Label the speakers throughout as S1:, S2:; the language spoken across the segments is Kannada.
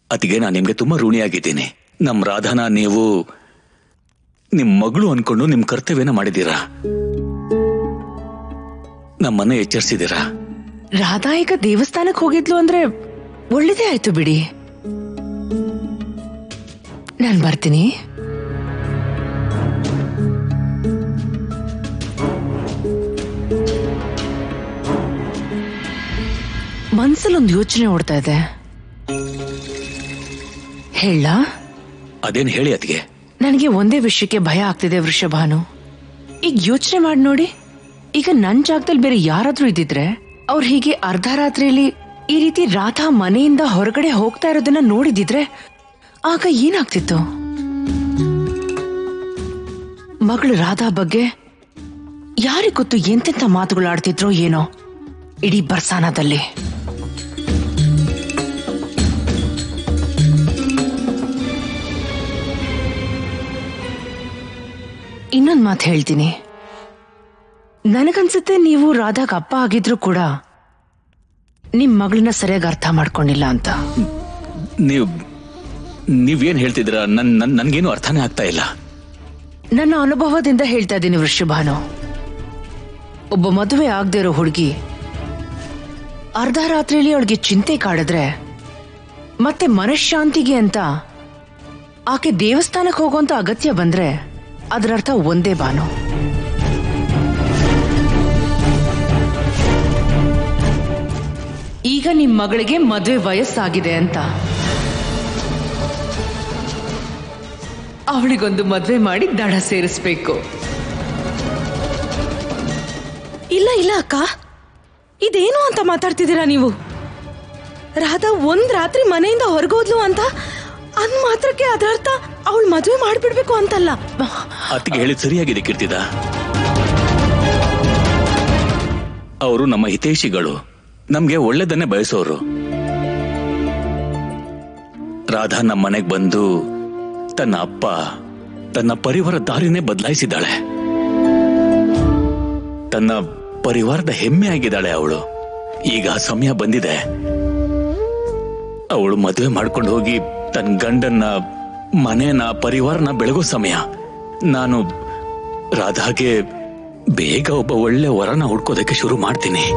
S1: ಅದಕ್ಕೆ ನಾನು ನಿಮ್ಗೆ ತುಂಬಾ ಋಣಿಯಾಗಿದ್ದೀನಿ ನಮ್ ರಾಧಾನ ನೀವು ನಿಮ್ ಮಗಳು ಅನ್ಕೊಂಡು ನಿಮ್ ಕರ್ತವ್ಯನ ಮಾಡಿದೀರಾ ನಮ್ಮನ್ನ ಎಚ್ಚರಿಸಿದೀರಾ
S2: ರಾಧಾ ಈಗ ದೇವಸ್ಥಾನಕ್ಕೆ ಹೋಗಿದ್ಲು ಅಂದ್ರೆ ಒಳ್ಳೇದೇ ಆಯ್ತು ಬಿಡಿ ನಾನ್ ಬರ್ತೀನಿ ಮನ್ಸಲ್ಲೊಂದು ಯೋಚನೆ ಓಡ್ತಾ ಇದೆ ಹೇಳ
S1: ಅದೇನ್ ಹೇಳಿ ಅದ್ಗೆ
S2: ನನಗೆ ಒಂದೇ ವಿಷಯಕ್ಕೆ ಭಯ ಆಗ್ತಿದೆ ವೃಷಭಾನು ಈಗ ಯೋಚನೆ ಮಾಡಿ ನೋಡಿ ಈಗ ನನ್ ಜಾಗದಲ್ಲಿ ಬೇರೆ ಯಾರಾದ್ರೂ ಇದ್ದಿದ್ರೆ ಅವ್ರು ಹೀಗೆ ಅರ್ಧ ರಾತ್ರಿಯಲ್ಲಿ ಈ ರೀತಿ ರಾಧಾ ಮನೆಯಿಂದ ಹೊರಗಡೆ ಹೋಗ್ತಾ ಇರೋದನ್ನ ನೋಡಿದಿದ್ರೆ ಆಗ ಏನಾಗ್ತಿತ್ತು ಮಗಳು ರಾಧಾ ಬಗ್ಗೆ ಯಾರಿಗ್ ಗೊತ್ತು ಎಂತೆಂತ ಮಾತುಗಳು ಆಡ್ತಿದ್ರೋ ಏನೋ ಇಡೀ ಬರ್ಸಾನದಲ್ಲಿ ಇನ್ನೊಂದ್ ಮಾತು ಹೇಳ್ತೀನಿ ನನಗನ್ಸುತ್ತೆ ನೀವು ರಾಧಾಗ್ ಅಪ್ಪ ಆಗಿದ್ರು ಕೂಡ ನಿಮ್ ಮಗಳನ್ನ ಸರಿಯಾಗಿ ಅರ್ಥ ಮಾಡ್ಕೊಂಡಿಲ್ಲ ಅಂತ
S1: ನೀವ್ ನೀವೇನ್ ಹೇಳ್ತಿದ್ರ ನನ್ ನನ್ ನನ್ಗೇನು ಅರ್ಥನೇ ಆಗ್ತಾ ಇಲ್ಲ
S2: ನನ್ನ ಅನುಭವದಿಂದ ಹೇಳ್ತಾ ಇದ್ದೀನಿ ವೃಷಭಾನು ಒಬ್ಬ ಮದುವೆ ಆಗದೆ ಇರೋ ಹುಡುಗಿ ಅರ್ಧ ರಾತ್ರಿಯಲ್ಲಿ ಅವಳಿಗೆ ಚಿಂತೆ ಕಾಡಿದ್ರೆ ಮತ್ತೆ ಮನಃಶಾಂತಿಗೆ ಅಂತ ಆಕೆ ದೇವಸ್ಥಾನಕ್ಕೆ ಹೋಗುವಂತ ಅಗತ್ಯ ಬಂದ್ರೆ ಅದರರ್ಥ ಒಂದೇ ಬಾನು ಈಗ ನಿಮ್ ಮಗಳಿಗೆ ಮದುವೆ ವಯಸ್ಸಾಗಿದೆ ಅಂತ ಅವಳಿಗೊಂದು ಮದ್ವೆ ಮಾಡಿ ದಡ ಸೇರಿಸ್ಬೇಕು
S3: ಇಲ್ಲ ಇಲ್ಲ ಅಕ್ಕ ಇದೇನು ಅಂತ ಮಾತಾಡ್ತಿದ್ದೀರಾ ನೀವು ರಾಧಾ ಒಂದ್ ರಾತ್ರಿ ಮನೆಯಿಂದ ಹೊರಗೋದ್ಲು ಅಂತ ಅಂದ್ ಮಾತ್ರಕ್ಕೆ ಅದರ ಅರ್ಥ ಅವಳು ಮದುವೆ ಮಾಡ್ಬಿಡ್ಬೇಕು ಅಂತಲ್ಲ
S1: ಅತ್ತಿಗೆ ಹೇಳಿದ್ ಸರಿಯಾಗಿದೆ ಕೀರ್ತಿದ ಅವರು ನಮ್ಮ ಹಿತೈಷಿಗಳು ನಮ್ಗೆ ಒಳ್ಳೇದನ್ನೇ ಬಯಸೋರು ರಾಧಾ ನಮ್ಮ ಮನೆಗ್ ಬಂದು ತನ್ನ ಅಪ್ಪ ತನ್ನ ಪರಿವಾರ ದಾರಿನೇ ಬದಲಾಯಿಸಿದ್ದಾಳೆ ತನ್ನ ಪರಿವಾರದ ಹೆಮ್ಮೆ ಆಗಿದ್ದಾಳೆ ಅವಳು ಈಗ ಸಮಯ ಬಂದಿದೆ ಅವಳು ಮದುವೆ ಮಾಡ್ಕೊಂಡು ಹೋಗಿ ತನ್ನ ಗಂಡನ್ನ ಮನೇನ ಪರಿವಾರನ ಬೆಳಗೋ ಸಮಯ ನಾನು ರಾಧಾಗೆ ಬೇಗ ಒಬ್ಬ ಒಳ್ಳೆ ವರನ ಹುಡ್ಕೋದಕ್ಕೆ ಶುರು ಮಾಡ್ತೀನಿ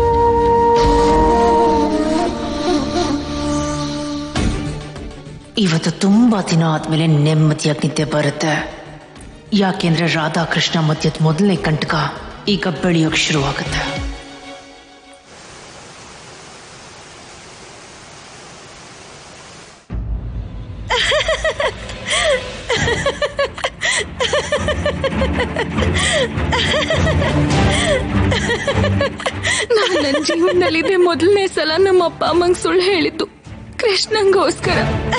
S2: ಇವತ್ತು ತುಂಬಾ ದಿನ ಆದ್ಮೇಲೆ ನೆಮ್ಮದಿಯಾಗಿ ನಿದ್ದೆ ಬರುತ್ತೆ ಯಾಕೆಂದ್ರೆ ರಾಧಾಕೃಷ್ಣ ಮಧ್ಯದ ಮೊದಲನೇ ಕಂಟಕ ಈಗ ಬೆಳೆಯೋಕ್ ಶುರುವಾಗುತ್ತೆ
S4: ನಾನ್ ನನ್ನ ಜೀವನದಲ್ಲಿ ಇದೇ ಮೊದಲನೇ ಸಲ ನಮ್ಮ ಅಪ್ಪ ಅಮ್ಮಂಗ್ ಸುಳ್ಳು ಹೇಳಿದ್ದು ಕೃಷ್ಣಂಗೋಸ್ಕರ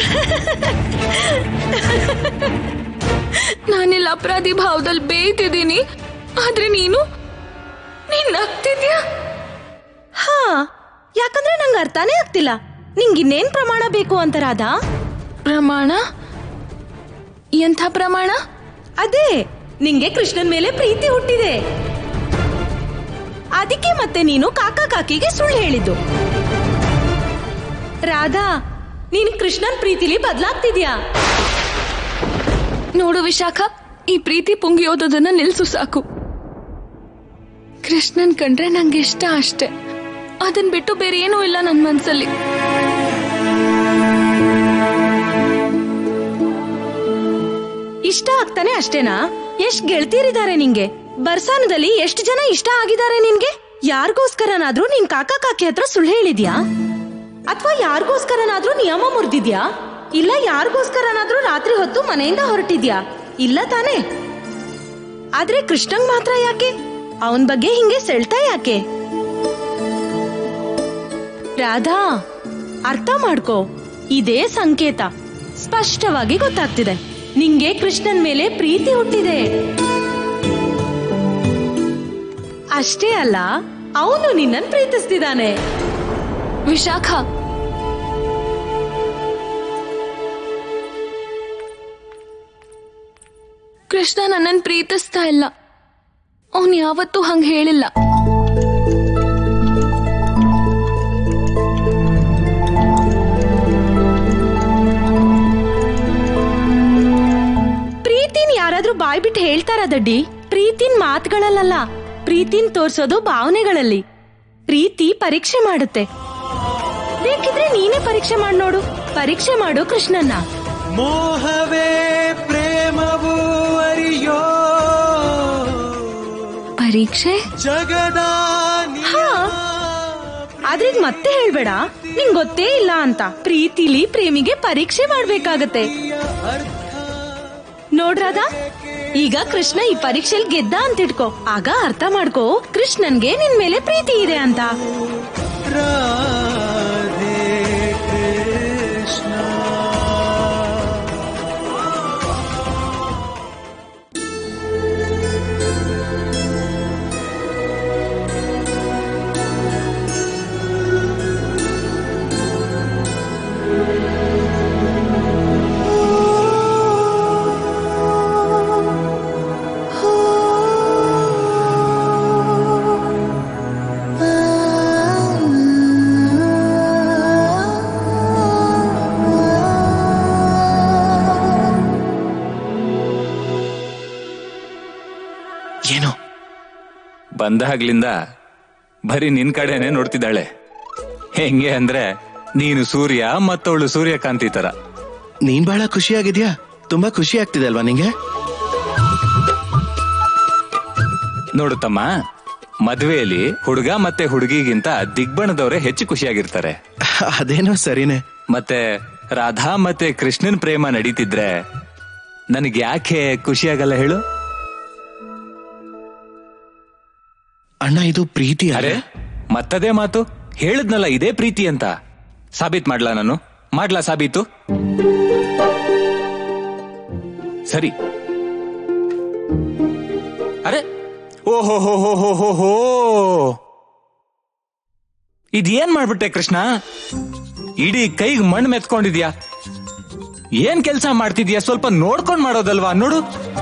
S4: ನಾನಿಲ್ಲಿ ಅಪರಾಧಿ ಭಾವದಲ್ಲಿ ಬೇಯ್ತಿದ್ದೀನಿ ಆದ್ರೆ ನೀನು ನೀನ್ ನಗ್ತಿದ್ಯಾ
S3: ಹಾ ಯಾಕಂದ್ರೆ ನಂಗೆ ಅರ್ಥನೇ ಆಗ್ತಿಲ್ಲ ನಿಂಗೆ ಇನ್ನೇನ್ ಪ್ರಮಾಣ ಬೇಕು ಅಂತ ರಾಧಾ
S4: ಪ್ರಮಾಣ ಎಂಥ ಪ್ರಮಾಣ
S3: ಅದೇ ನಿಂಗೆ ಕೃಷ್ಣನ್ ಮೇಲೆ ಪ್ರೀತಿ ಹುಟ್ಟಿದೆ ಅದಕ್ಕೆ ಮತ್ತೆ ನೀನು ಕಾಕ ಕಾಕಿಗೆ ಸುಳ್ಳು ಹೇಳಿದ್ದು ರಾಧಾ ನೀನು ಕೃಷ್ಣನ್ ಪ್ರೀತಿಲಿ ಬದಲಾಗ್ತಿದ್ಯಾ
S4: ನೋಡು ವಿಶಾಖ ಈ ಪ್ರೀತಿ ಪುಂಗಿಯೋದನ್ನ ನಿಲ್ಸು ಸಾಕು ಕೃಷ್ಣನ್ ಕಂಡ್ರೆ ನಂಗೆ ಇಷ್ಟ ಅಷ್ಟೆ ಅದನ್ ಬಿಟ್ಟು ಬೇರೆ ಏನೂ ಇಲ್ಲ ನನ್ ಮನ್ಸಲ್ಲಿ
S3: ಇಷ್ಟ ಆಗ್ತಾನೆ ಅಷ್ಟೇನಾ ಎಷ್ಟ್ ಗೆಳತಿಯರಿದ್ದಾರೆ ನಿಂಗೆ ಬರ್ಸಾನದಲ್ಲಿ ಎಷ್ಟು ಜನ ಇಷ್ಟ ಆಗಿದ್ದಾರೆ ನಿನ್ಗೆ ಯಾರಿಗೋಸ್ಕರನಾದ್ರೂ ನಿನ್ ಕಾಕ ಕಾಕಿ ಹತ್ರ ಸುಳ್ಳು ಹೇಳಿದ್ಯಾ ಅಥವಾ ಯಾರಿಗೋಸ್ಕರನಾದ್ರೂ ನಿಯಮ ಮುರಿದಿದ್ಯಾ ಇಲ್ಲ ಯಾರಿಗೋಸ್ಕರನಾದ್ರೂ ರಾತ್ರಿ ಹೊತ್ತು ಮನೆಯಿಂದ ಹೊರಟಿದ್ಯಾ ಇಲ್ಲ ತಾನೇ ಆದ್ರೆ ಕೃಷ್ಣಂಗ್ ಮಾತ್ರ ಯಾಕೆ ಅವನ್ ಬಗ್ಗೆ ಹಿಂಗೆ ಸೆಳ್ತಾ ಯಾಕೆ ರಾಧಾ ಅರ್ಥ ಮಾಡ್ಕೋ ಇದೇ ಸಂಕೇತ ಸ್ಪಷ್ಟವಾಗಿ ಗೊತ್ತಾಗ್ತಿದೆ ನಿಂಗೆ ಕೃಷ್ಣನ್ ಮೇಲೆ ಪ್ರೀತಿ ಹುಟ್ಟಿದೆ ಅಷ್ಟೇ ಅಲ್ಲ ಅವನು ನಿನ್ನನ್ ಪ್ರೀತಿಸ್ತಿದ್ದಾನೆ
S4: ವಿಶಾಖ ಕೃಷ್ಣ ನನ್ನನ್ ಪ್ರೀತಿಸ್ತಾ ಇಲ್ಲ ಅವನ್ ಯಾವತ್ತೂ ಹಂಗ ಹೇಳಿಲ್ಲ
S3: ದಡ್ಡಿ ಪ್ರೀತಿನ್ ಮಾತುಗಳಲ್ಲ ಪ್ರೀತಿನ್ ತೋರ್ಸೋದು ಭಾವನೆಗಳಲ್ಲಿ ಪ್ರೀತಿ ಪರೀಕ್ಷೆ ಮಾಡುತ್ತೆ ಬೇಕಿದ್ರೆ ನೀನೇ ಪರೀಕ್ಷೆ ಮಾಡ್ ನೋಡು ಪರೀಕ್ಷೆ ಮಾಡು ಕೃಷ್ಣನ್ನ
S5: ಮೋಹವೇ ಪ್ರೇಮವು ಅರಿಯೋ
S4: ಪರೀಕ್ಷೆ
S5: ಜಗದ
S3: ಹಾ ಆದ್ರೆ ಇದ್ ಮತ್ತೆ ಹೇಳ್ಬೇಡ ನಿಂಗ್ ಗೊತ್ತೇ ಇಲ್ಲ ಅಂತ ಪ್ರೀತಿಲಿ ಪ್ರೇಮಿಗೆ ಪರೀಕ್ಷೆ ಮಾಡ್ಬೇಕಾಗತ್ತೆ ನೋಡ್ರಾದ ಈಗ ಕೃಷ್ಣ ಈ ಪರೀಕ್ಷೆಲ್ ಗೆದ್ದ ಅಂತ ಇಟ್ಕೋ ಆಗ ಅರ್ಥ ಮಾಡ್ಕೋ ಕೃಷ್ಣನ್ಗೆ ನಿನ್ ಮೇಲೆ ಪ್ರೀತಿ ಇದೆ ಅಂತ
S5: ರಾಧೆ ಕೃಷ್ಣ
S1: ಏನು ಬಂದಾಗ್ಲಿಂದ ಬರೀ ನಿನ್ ಕಡೆನೆ ನೋಡ್ತಿದ್ದಾಳೆ ಹೆಂಗೆ ಅಂದ್ರೆ ನೀನು ಸೂರ್ಯ ಮತ್ತವಳು ಸೂರ್ಯಕಾಂತಿ ತರ
S6: ನೀನ್ ಬಹಳ ಖುಷಿಯಾಗಿದ್ಯಾ ತುಂಬಾ ಖುಷಿ ಆಗ್ತಿದೆ ಅಲ್ವಾ ನಿಂಗೆ
S1: ನೋಡು ತಮ್ಮ ಮದ್ವೆಯಲ್ಲಿ ಹುಡುಗ ಮತ್ತೆ ಹುಡುಗಿಗಿಂತ ದಿಗ್ಬಣದವರೇ ಹೆಚ್ಚು ಖುಷಿಯಾಗಿರ್ತಾರೆ
S6: ಅದೇನೋ ಸರಿನೇ
S1: ಮತ್ತೆ ರಾಧಾ ಮತ್ತೆ ಕೃಷ್ಣನ್ ಪ್ರೇಮ ನಡೀತಿದ್ರೆ ನನಗೆ ಯಾಕೆ ಖುಷಿಯಾಗಲ್ಲ ಹೇಳು
S6: ಅಣ್ಣ ಇದು ಪ್ರೀತಿ
S1: ಅರೆ
S6: ಅರೆ
S1: ಮತ್ತದೇ ಮಾತು ಹೇಳಿದ್ನಲ್ಲ ಇದೇ ಪ್ರೀತಿ ಅಂತ ಸಾಬೀತ್ ಮಾಡ್ಲಾ ನಾನು ಮಾಡ್ಲಾ ಸಾಬೀತು ಸರಿ ಅರೆ ಓಹೋ ಹೋ ಹೋ ಹೋ ಹೋ ಹೋ ಇದೇನ್ ಮಾಡ್ಬಿಟ್ಟೆ ಕೃಷ್ಣ ಇಡೀ ಕೈಗೆ ಮಣ್ಣು ಮೆತ್ಕೊಂಡಿದ್ಯಾ ಏನ್ ಕೆಲಸ ಮಾಡ್ತಿದ್ಯಾ ಸ್ವಲ್ಪ ನೋಡ್ಕೊಂಡ್ ಮಾಡೋದಲ್ವಾ ನೋಡು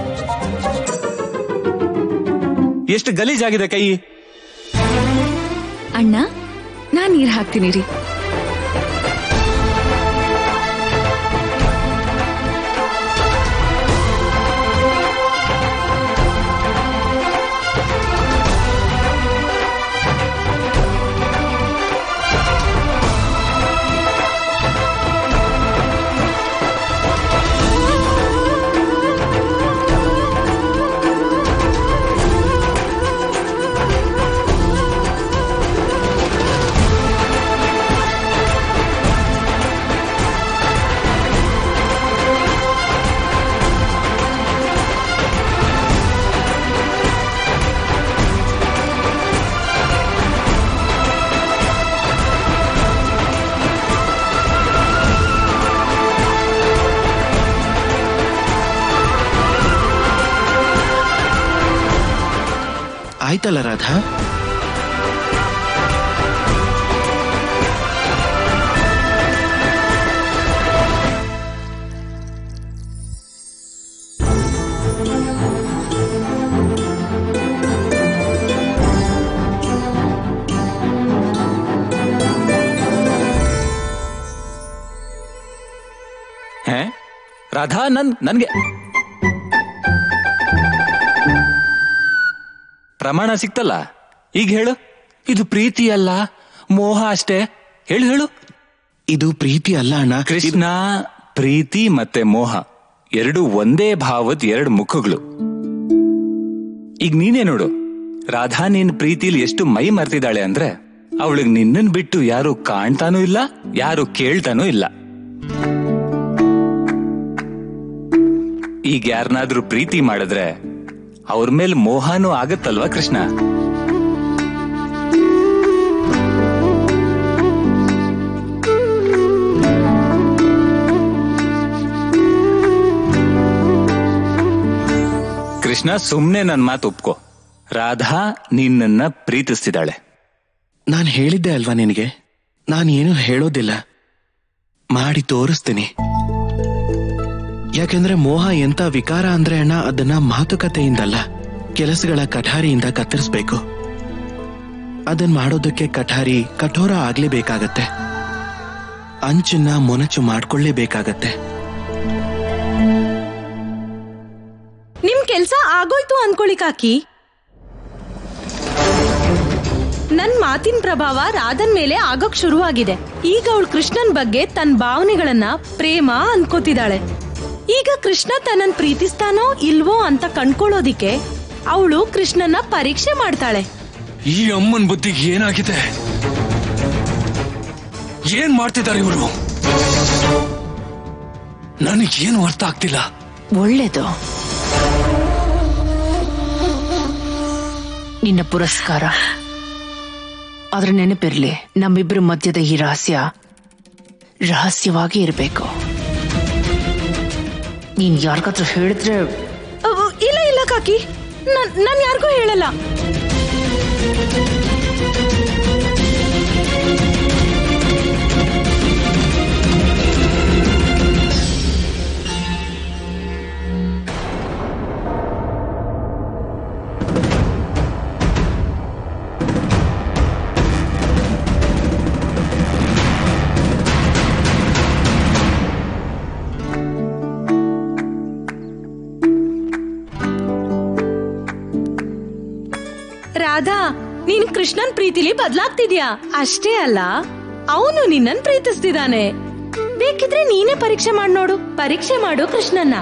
S1: ಎಷ್ಟು ಗಲೀಜಾಗಿದೆ ಕೈ
S4: ಅಣ್ಣ ನಾನ್ ನೀರ್ ಹಾಕ್ತೀನಿ ರೀ
S6: ಆಯ್ತಲ್ಲ ರಾಧಾ
S1: ಹೇ ರಾಧಾ ನನ್ ನನ್ಗೆ ಪ್ರಮಾಣ ಸಿಕ್ತಲ್ಲ ಈಗ ಹೇಳು ಇದು ಪ್ರೀತಿ ಅಲ್ಲ ಮೋಹ ಅಷ್ಟೇ ಹೇಳು ಹೇಳು
S6: ಇದು ಪ್ರೀತಿ ಅಲ್ಲ ಅಣ್ಣ
S1: ಕೃಷ್ಣ ಪ್ರೀತಿ ಮತ್ತೆ ಮೋಹ ಎರಡು ಒಂದೇ ಭಾವದ ಎರಡು ಮುಖಗಳು ಈಗ ನೀನೇ ನೋಡು ರಾಧಾ ನಿನ್ ಪ್ರೀತಿಲಿ ಎಷ್ಟು ಮೈ ಮರ್ತಿದ್ದಾಳೆ ಅಂದ್ರೆ ಅವಳಿಗೆ ನಿನ್ನನ್ ಬಿಟ್ಟು ಯಾರು ಕಾಣ್ತಾನೂ ಇಲ್ಲ ಯಾರು ಕೇಳ್ತಾನೂ ಇಲ್ಲ ಈಗ ಯಾರನ್ನಾದ್ರೂ ಪ್ರೀತಿ ಮಾಡಿದ್ರೆ ಅವ್ರ ಮೇಲೆ ಮೋಹನೂ ಆಗತ್ತಲ್ವಾ ಕೃಷ್ಣ ಕೃಷ್ಣ ಸುಮ್ನೆ ನನ್ ಮಾತು ಒಪ್ಕೋ ರಾಧಾ ನಿನ್ನನ್ನ ಪ್ರೀತಿಸ್ತಿದ್ದಾಳೆ
S6: ನಾನ್ ಹೇಳಿದ್ದೆ ಅಲ್ವಾ ನಿನಗೆ ನಾನು ಏನು ಹೇಳೋದಿಲ್ಲ ಮಾಡಿ ತೋರಿಸ್ತೀನಿ ಯಾಕೆಂದ್ರೆ ಮೋಹ ಎಂತ ವಿಕಾರ ಅಂದ್ರೆ ಅಣ್ಣ ಅದನ್ನ ಮಾತುಕತೆಯಿಂದಲ್ಲ ಕೆಲಸಗಳ ಕಠಾರಿಯಿಂದ ಕತ್ತರಿಸ್ಬೇಕು ಅದನ್ ಮಾಡೋದಕ್ಕೆ ಕಠಾರಿ ಕಠೋರ ಆಗ್ಲೇಬೇಕಾಗತ್ತೆ ಅಂಚನ್ನ ಮೊನಚು ಮಾಡ್ಕೊಳ್ಳೇಬೇಕಾಗತ್ತೆ
S3: ನಿಮ್ ಕೆಲ್ಸ ಆಗೋಯ್ತು ಅನ್ಕೊಳ್ಳಿ ಕಾಕಿ ನನ್ ಮಾತಿನ ಪ್ರಭಾವ ರಾಧನ್ ಮೇಲೆ ಆಗೋಕ್ ಶುರುವಾಗಿದೆ ಈಗ ಅವಳು ಕೃಷ್ಣನ್ ಬಗ್ಗೆ ತನ್ನ ಭಾವನೆಗಳನ್ನ ಪ್ರೇಮ ಅನ್ಕೋತಿದ್ದಾಳೆ ಈಗ ಕೃಷ್ಣ ತನ್ನನ್ ಪ್ರೀತಿಸ್ತಾನೋ ಇಲ್ವೋ ಅಂತ ಕಣ್ಕೊಳ್ಳೋದಿಕ್ಕೆ ಅವಳು ಕೃಷ್ಣನ್ನ ಪರೀಕ್ಷೆ ಮಾಡ್ತಾಳೆ
S7: ಈ ಅಮ್ಮನ್ ಬುದ್ಧಿಗೆ ಏನಾಗಿದೆ ಏನ್ ಮಾಡ್ತಿದ್ದಾರೆ ಇವರು ನನಗೇನು ಅರ್ಥ ಆಗ್ತಿಲ್ಲ
S2: ಒಳ್ಳೇದು ನಿನ್ನ ಪುರಸ್ಕಾರ ಆದ್ರೆ ನೆನಪಿರ್ಲಿ ನಮ್ಮಿಬ್ಬರ ಮಧ್ಯದ ಈ ರಹಸ್ಯ ರಹಸ್ಯವಾಗಿ ಇರಬೇಕು ನೀನ್ ಯಾರಿಗಾದ್ರೂ ಹೇಳಿದ್ರೆ
S3: ಅವ್- ಇಲ್ಲ ಇಲ್ಲ ಕಾಕಿ ನಾನ್ ನಾನ್ ಯಾರಿಗೂ ಹೇಳಲ್ಲ ರಾಧಾ ನೀನ್ ಕೃಷ್ಣನ್ ಪ್ರೀತಿಲಿ ಬದ್ಲಾಗ್ತಿದ್ಯಾ ಅಷ್ಟೇ ಅಲ್ಲ ಅವನು ನಿನ್ನನ್ ಪ್ರೀತಿಸ್ತಿದ್ದಾನೆ ಬೇಕಿದ್ರೆ ನೀನೇ ಪರೀಕ್ಷೆ ಮಾಡ್ ನೋಡು ಪರೀಕ್ಷೆ ಮಾಡು ಕೃಷ್ಣನ್ನ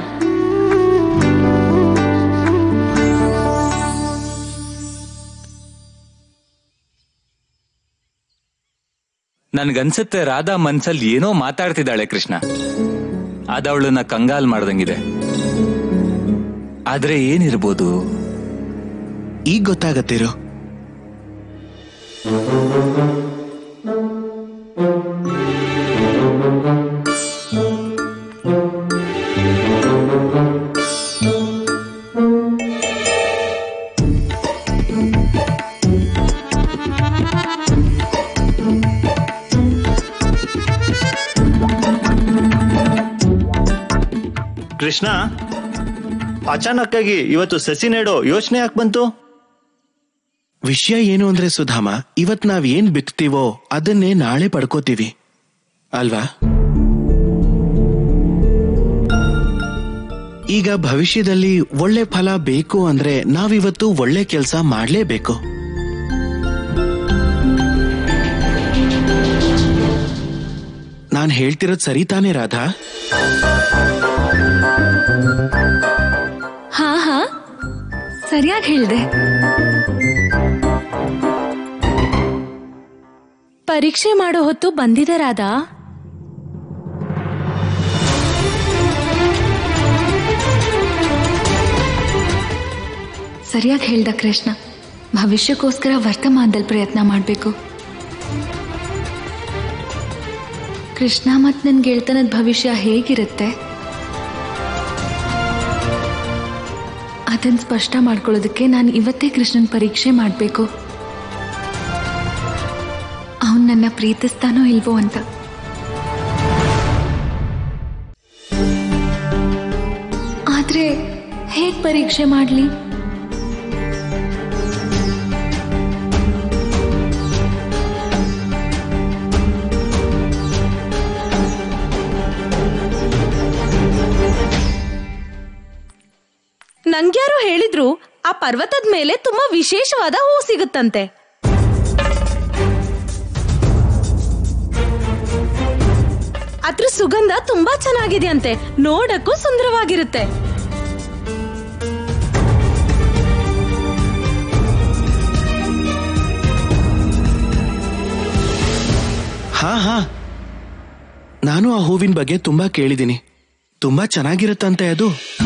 S1: ನನ್ಗನ್ಸುತ್ತೆ ರಾಧಾ ಮನ್ಸಲ್ಲಿ ಏನೋ ಮಾತಾಡ್ತಿದ್ದಾಳೆ ಕೃಷ್ಣ ಅದವಳನ್ನ ಕಂಗಾಲ್ ಮಾಡ್ದಂಗಿದೆ ಆದ್ರೆ ಏನಿರ್ಬೋದು
S6: ಈಗ ಗೊತ್ತಾಗತ್ತಿರೋ
S8: ಕೃಷ್ಣ ಅಚಾನಕ್ ಆಗಿ ಇವತ್ತು ಸಸಿ ನೆಡೋ ಯೋಚನೆ ಯಾಕೆ ಬಂತು
S6: ವಿಷಯ ಏನು ಅಂದ್ರೆ ಸುಧಾಮ ಇವತ್ ನಾವ್ ಏನ್ ಬಿತ್ತೀವೋ ಅದನ್ನೇ ನಾಳೆ ಪಡ್ಕೋತೀವಿ ಅಲ್ವಾ ಈಗ ಭವಿಷ್ಯದಲ್ಲಿ ಒಳ್ಳೆ ಫಲ ಬೇಕು ಅಂದ್ರೆ ನಾವಿವತ್ತು ಒಳ್ಳೆ ಕೆಲಸ ಮಾಡ್ಲೇಬೇಕು ನಾನ್ ಹೇಳ್ತಿರೋದ್ ಸರಿ ತಾನೇ ರಾಧಾ
S4: ಹಾ ಹಾ ಸರಿಯಾಗಿ ಹೇಳ್ದೆ
S3: ಪರೀಕ್ಷೆ ಮಾಡೋ ಹೊತ್ತು ಬಂದಿದೆ ರಾಧಾ
S4: ಸರಿಯಾಗಿ ಹೇಳ್ದ ಕೃಷ್ಣ ಭವಿಷ್ಯಕ್ಕೋಸ್ಕರ ವರ್ತಮಾನದಲ್ಲಿ ಪ್ರಯತ್ನ ಮಾಡಬೇಕು ಕೃಷ್ಣ ಮತ್ತು ನನ್ನ ಗೆಳ್ತನದ ಭವಿಷ್ಯ ಹೇಗಿರುತ್ತೆ ಅದನ್ನು ಸ್ಪಷ್ಟ ಮಾಡ್ಕೊಳ್ಳೋದಕ್ಕೆ ನಾನು ಇವತ್ತೇ ಕೃಷ್ಣನ ಪರೀಕ್ಷೆ ಮಾಡಬೇಕು ಅವನು ನನ್ನ ಪ್ರೀತಿಸ್ತಾನೋ ಇಲ್ವೋ ಅಂತ ಆದ್ರೆ ಹೇಗ್ ಪರೀಕ್ಷೆ ಮಾಡಲಿ
S3: ನಂಗ್ಯಾರೋ ಹೇಳಿದ್ರು ಆ ಪರ್ವತದ ಮೇಲೆ ತುಂಬಾ ವಿಶೇಷವಾದ ಹೂ ಸಿಗುತ್ತಂತೆ ಅದ್ರ ಸುಗಂಧ ತುಂಬಾ ಚೆನ್ನಾಗಿದೆ ಅಂತೆ ನೋಡಕ್ಕೂ ಸುಂದರವಾಗಿರುತ್ತೆ
S6: ಹಾ ಹಾ ನಾನು ಆ ಹೂವಿನ ಬಗ್ಗೆ ತುಂಬಾ ಕೇಳಿದ್ದೀನಿ ತುಂಬಾ ಚೆನ್ನಾಗಿರುತ್ತಂತೆ ಅದು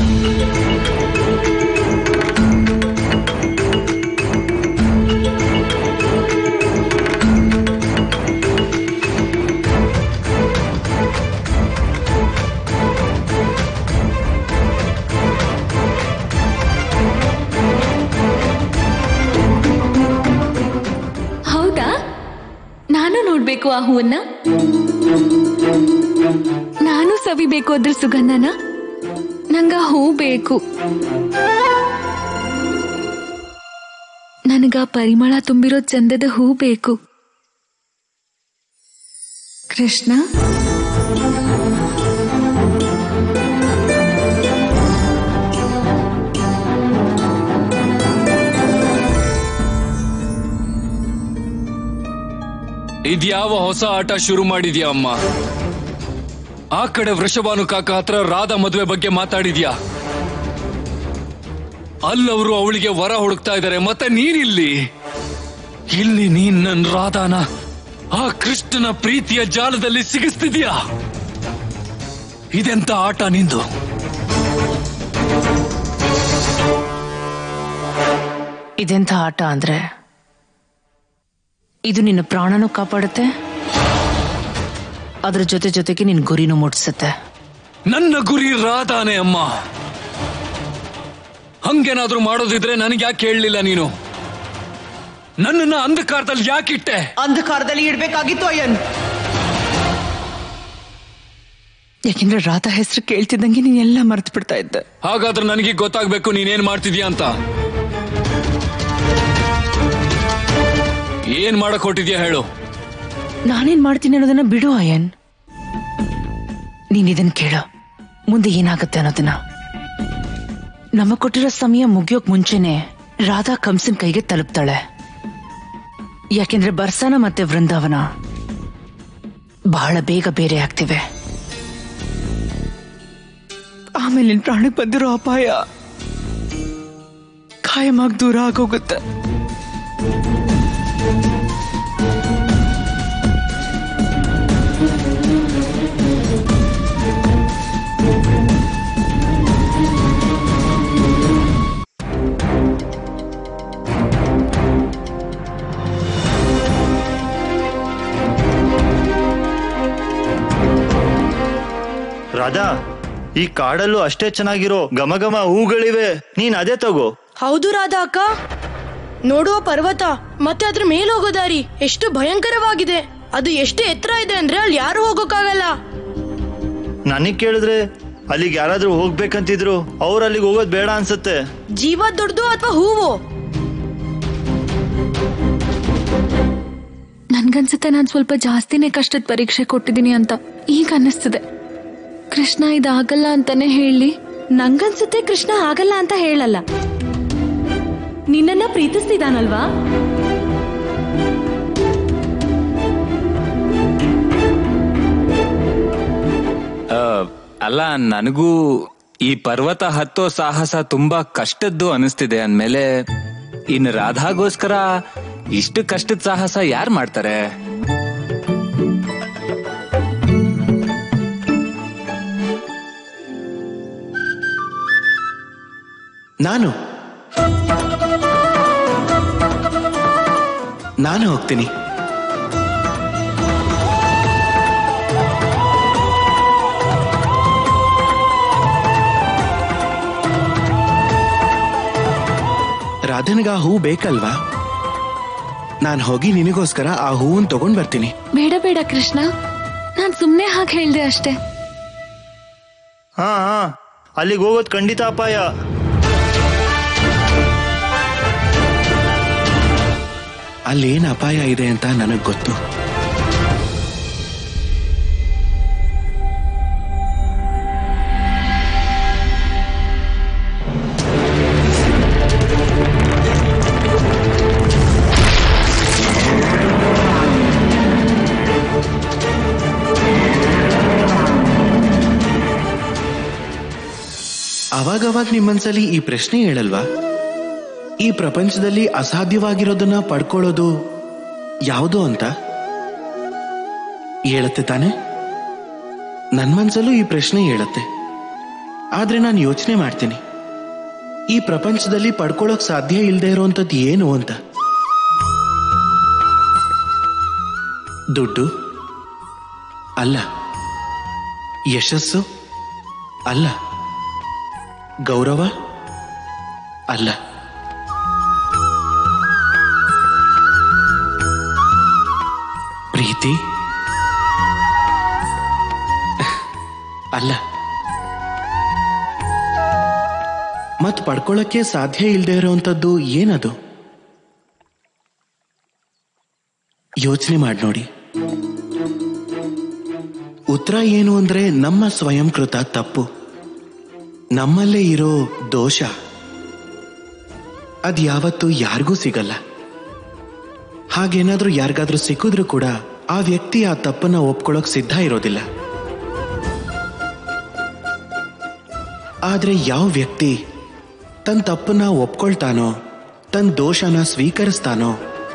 S4: ಹೌದಾ ನಾನು ನೋಡ್ಬೇಕು ಆ ಹೂವನ್ನ ನಾನು ಸವಿಬೇಕು ಅದ್ರ ಸುಗಂಧನ ನಂಗ ಹೂ ಬೇಕು ನನಗ ಪರಿಮಳ ತುಂಬಿರೋ ಚಂದದ ಹೂ ಬೇಕು ಕೃಷ್ಣ
S7: ಇದ್ಯಾವ ಹೊಸ ಆಟ ಶುರು ಮಾಡಿದ್ಯಾ ಅಮ್ಮ ಆ ಕಡೆ ವೃಷಭಾನು ಕಾಕ ಹತ್ರ ರಾಧಾ ಮದುವೆ ಬಗ್ಗೆ ಮಾತಾಡಿದ್ಯಾ ಅಲ್ಲವರು ಅವಳಿಗೆ ವರ ಹುಡುಕ್ತಾ ಇದ್ದಾರೆ ಮತ್ತೆ ನೀನಿಲ್ಲಿ ಇಲ್ಲಿ ನೀನ್ ನನ್ ರಾಧಾನ ಆ ಕೃಷ್ಣನ ಪ್ರೀತಿಯ ಜಾಲದಲ್ಲಿ ಸಿಗಿಸ್ತಿದ್ಯಾ ಇದೆಂತ ಆಟ ನಿಂದು
S2: ಇದೆಂಥ ಆಟ ಅಂದ್ರೆ ಇದು ನಿನ್ನ ಪ್ರಾಣನೂ ಕಾಪಾಡುತ್ತೆ ಅದ್ರ ಜೊತೆ ಜೊತೆಗೆ ನಿನ್ ಗುರಿನೂ ಮುಟ್ಸುತ್ತೆ
S7: ನನ್ನ ಗುರಿ ರಾಧಾನೆ ಅಮ್ಮ ಹಂಗೇನಾದ್ರೂ ಮಾಡೋದಿದ್ರೆ ನನಗೆ ಯಾಕೆ ಹೇಳಲಿಲ್ಲ ನೀನು ನನ್ನನ್ನ ಅಂಧಕಾರದಲ್ಲಿ ಯಾಕಿಟ್ಟೆ
S2: ಅಂಧಕಾರದಲ್ಲಿ ಇಡ್ಬೇಕಾಗಿತ್ತು ಅಯ್ಯನ್ ಯಾಕೆಂದ್ರೆ ರಾಧಾ ಹೆಸರು ಕೇಳ್ತಿದ್ದಂಗೆ ನೀನ್ ಎಲ್ಲ ಮರ್ತು ಬಿಡ್ತಾ ಇದ್ದೆ
S7: ಹಾಗಾದ್ರೆ ನನಗೆ ಗೊತ್ತಾಗ್ಬೇಕು ನೀನೇನ್ ಮಾಡ್ತಿದ್ಯಾ ಅಂತ ಏನ್ ಮಾಡಕ್ ಹೊಟ್ಟಿದ್ಯಾ ಹೇಳು
S2: ನಾನೇನ್ ಮಾಡ್ತೀನಿ ಅನ್ನೋದನ್ನ ಬಿಡು ಅಯ್ಯನ್ ನೀನ್ ಇದನ್ ಕೇಳು ಮುಂದೆ ಏನಾಗುತ್ತೆ ಅನ್ನೋದನ್ನ ನಮ್ಮ ಕೊಟ್ಟಿರೋ ಸಮಯ ಮುಗಿಯೋಕ್ ಮುಂಚೆನೆ ರಾಧಾ ಕಂಸನ್ ಕೈಗೆ ತಲುಪ್ತಾಳೆ ಯಾಕೆಂದ್ರೆ ಬರ್ಸಾನ ಮತ್ತೆ ವೃಂದಾವನ ಬಹಳ ಬೇಗ ಬೇರೆ ಆಗ್ತಿವೆ ಆಮೇಲೆ ನಿನ್ ಪ್ರಾಣಕ್ಕೆ ಬಂದಿರೋ ಅಪಾಯ ಖಾಯಮಾಗಿ ದೂರ ಆಗೋಗುತ್ತೆ
S8: ರಾಧಾ ಈ ಕಾಡಲ್ಲೂ ಅಷ್ಟೇ ಚೆನ್ನಾಗಿರೋ ಘಮಘಮ ಹೂಗಳಿವೆ ನೀನ್ ಅದೇ ತಗೋ
S3: ಹೌದು ರಾಧಾ ಅಕ್ಕ ನೋಡುವ ಪರ್ವತ ಮತ್ತೆ ಅದ್ರ ಮೇಲೆ ಹೋಗೋ ದಾರಿ ಎಷ್ಟು ಭಯಂಕರವಾಗಿದೆ ಅದು ಎಷ್ಟು ಎತ್ತರ ಇದೆ ಅಂದ್ರೆ ಅಲ್ಲಿ ಯಾರು ಹೋಗೋಕ್ಕಾಗಲ್ಲ
S8: ನನಗ್ ಕೇಳಿದ್ರೆ ಅಲ್ಲಿಗೆ ಯಾರಾದ್ರೂ ಹೋಗ್ಬೇಕಂತಿದ್ರು ಅವ್ರು ಅಲ್ಲಿಗೆ ಹೋಗೋದ್ ಬೇಡ ಅನ್ಸುತ್ತೆ
S3: ಜೀವ ದೊಡ್ಡದು ಅಥವಾ ಹೂವು
S4: ನನ್ಗನ್ಸುತ್ತೆ ನಾನು ಸ್ವಲ್ಪ ಜಾಸ್ತಿನೇ ಕಷ್ಟದ ಪರೀಕ್ಷೆ ಕೊಟ್ಟಿದ್ದೀನಿ ಅಂತ ಈಗ ಅನ್ನಿಸ್ತಿದೆ ಕೃಷ್ಣ ಇದಾಗಲ್ಲ ಅಂತಾನೆ ಹೇಳಿ
S3: ನಂಗನ್ಸುತ್ತೆ ಕೃಷ್ಣ ಆಗಲ್ಲ ಅಂತ ಹೇಳಲ್ಲ ನಿನ್ನನ್ನ ಪ್ರೀತಿಸ್ತಿದಾನಲ್ವಾ
S1: ಆ, ಅಲ್ಲ ನನಗೂ ಈ ಪರ್ವತ ಹತ್ತೋ ಸಾಹಸ ತುಂಬಾ ಕಷ್ಟದ್ದು ಅನಿಸ್ತಿದೆ ಅಂದ್ಮೇಲೆ ಇನ್ನು ರಾಧಾಗೋಸ್ಕರ ಇಷ್ಟು ಕಷ್ಟದ ಸಾಹಸ ಯಾರು ಮಾಡ್ತಾರೆ
S6: ನಾನು ನಾನು ಹೋಗ್ತೀನಿ ರಾಧನ್ಗ ಆ ಹೂ ಬೇಕಲ್ವಾ ನಾನು ಹೋಗಿ ನಿನಗೋಸ್ಕರ ಆ ಹೂವನ್ ತಗೊಂಡ್ ಬರ್ತೀನಿ
S4: ಬೇಡ ಬೇಡ ಕೃಷ್ಣ ನಾನ್ ಸುಮ್ನೆ ಹಾಗೆ ಹೇಳ್ದೆ ಅಷ್ಟೇ
S8: ಹಾ ಹಾ ಅಲ್ಲಿಗೆ ಹೋಗೋದ್ ಖಂಡಿತ ಅಪಾಯ
S6: ಅಲ್ಲೇನ್ ಅಪಾಯ ಇದೆ ಅಂತ ನನಗ್ ಗೊತ್ತು ಅವಾಗವಾಗ ನಿಮ್ಮನ್ಸಲಿ ಈ ಪ್ರಶ್ನೆ ಹೇಳಲ್ವಾ ಈ ಪ್ರಪಂಚದಲ್ಲಿ ಅಸಾಧ್ಯವಾಗಿರೋದನ್ನ ಪಡ್ಕೊಳ್ಳೋದು ಯಾವುದು ಅಂತ ಹೇಳತ್ತೆ ತಾನೆ ನನ್ ಮನ್ಸಲ್ಲೂ ಈ ಪ್ರಶ್ನೆ ಹೇಳತ್ತೆ ಆದ್ರೆ ನಾನು ಯೋಚನೆ ಮಾಡ್ತೀನಿ ಈ ಪ್ರಪಂಚದಲ್ಲಿ ಪಡ್ಕೊಳ್ಳೋಕ್ ಸಾಧ್ಯ ಇಲ್ಲದೆ ಇರುವಂತದ್ದು ಏನು ಅಂತ ದುಡ್ಡು ಅಲ್ಲ ಯಶಸ್ಸು ಅಲ್ಲ ಗೌರವ ಅಲ್ಲ ಪ್ರೀತಿ ಅಲ್ಲ ಮತ್ ಪಡ್ಕೊಳ್ಳಕ್ಕೆ ಸಾಧ್ಯ ಇಲ್ಲದೆ ಇರುವಂತದ್ದು ಏನದು ಯೋಚನೆ ಮಾಡಿ ನೋಡಿ ಉತ್ತರ ಏನು ಅಂದ್ರೆ ನಮ್ಮ ಸ್ವಯಂಕೃತ ತಪ್ಪು ನಮ್ಮಲ್ಲೇ ಇರೋ ದೋಷ ಅದ್ ಯಾವತ್ತೂ ಯಾರಿಗೂ ಸಿಗಲ್ಲ ಹಾಗೇನಾದ್ರೂ ಯಾರಿಗಾದ್ರೂ ಸಿಕ್ಕಿದ್ರೂ ಕೂಡ ಆ ವ್ಯಕ್ತಿ ಆ ತಪ್ಪನ್ನ ಒಪ್ಕೊಳ್ಳೋಕ್ ಸಿದ್ಧ ಇರೋದಿಲ್ಲ ಆದ್ರೆ ಯಾವ ವ್ಯಕ್ತಿ ತನ್ನ ತಪ್ಪನ್ನ ಒಪ್ಕೊಳ್ತಾನೋ ತನ್ನ ದೋಷನ ಸ್ವೀಕರಿಸ್ತಾನೋ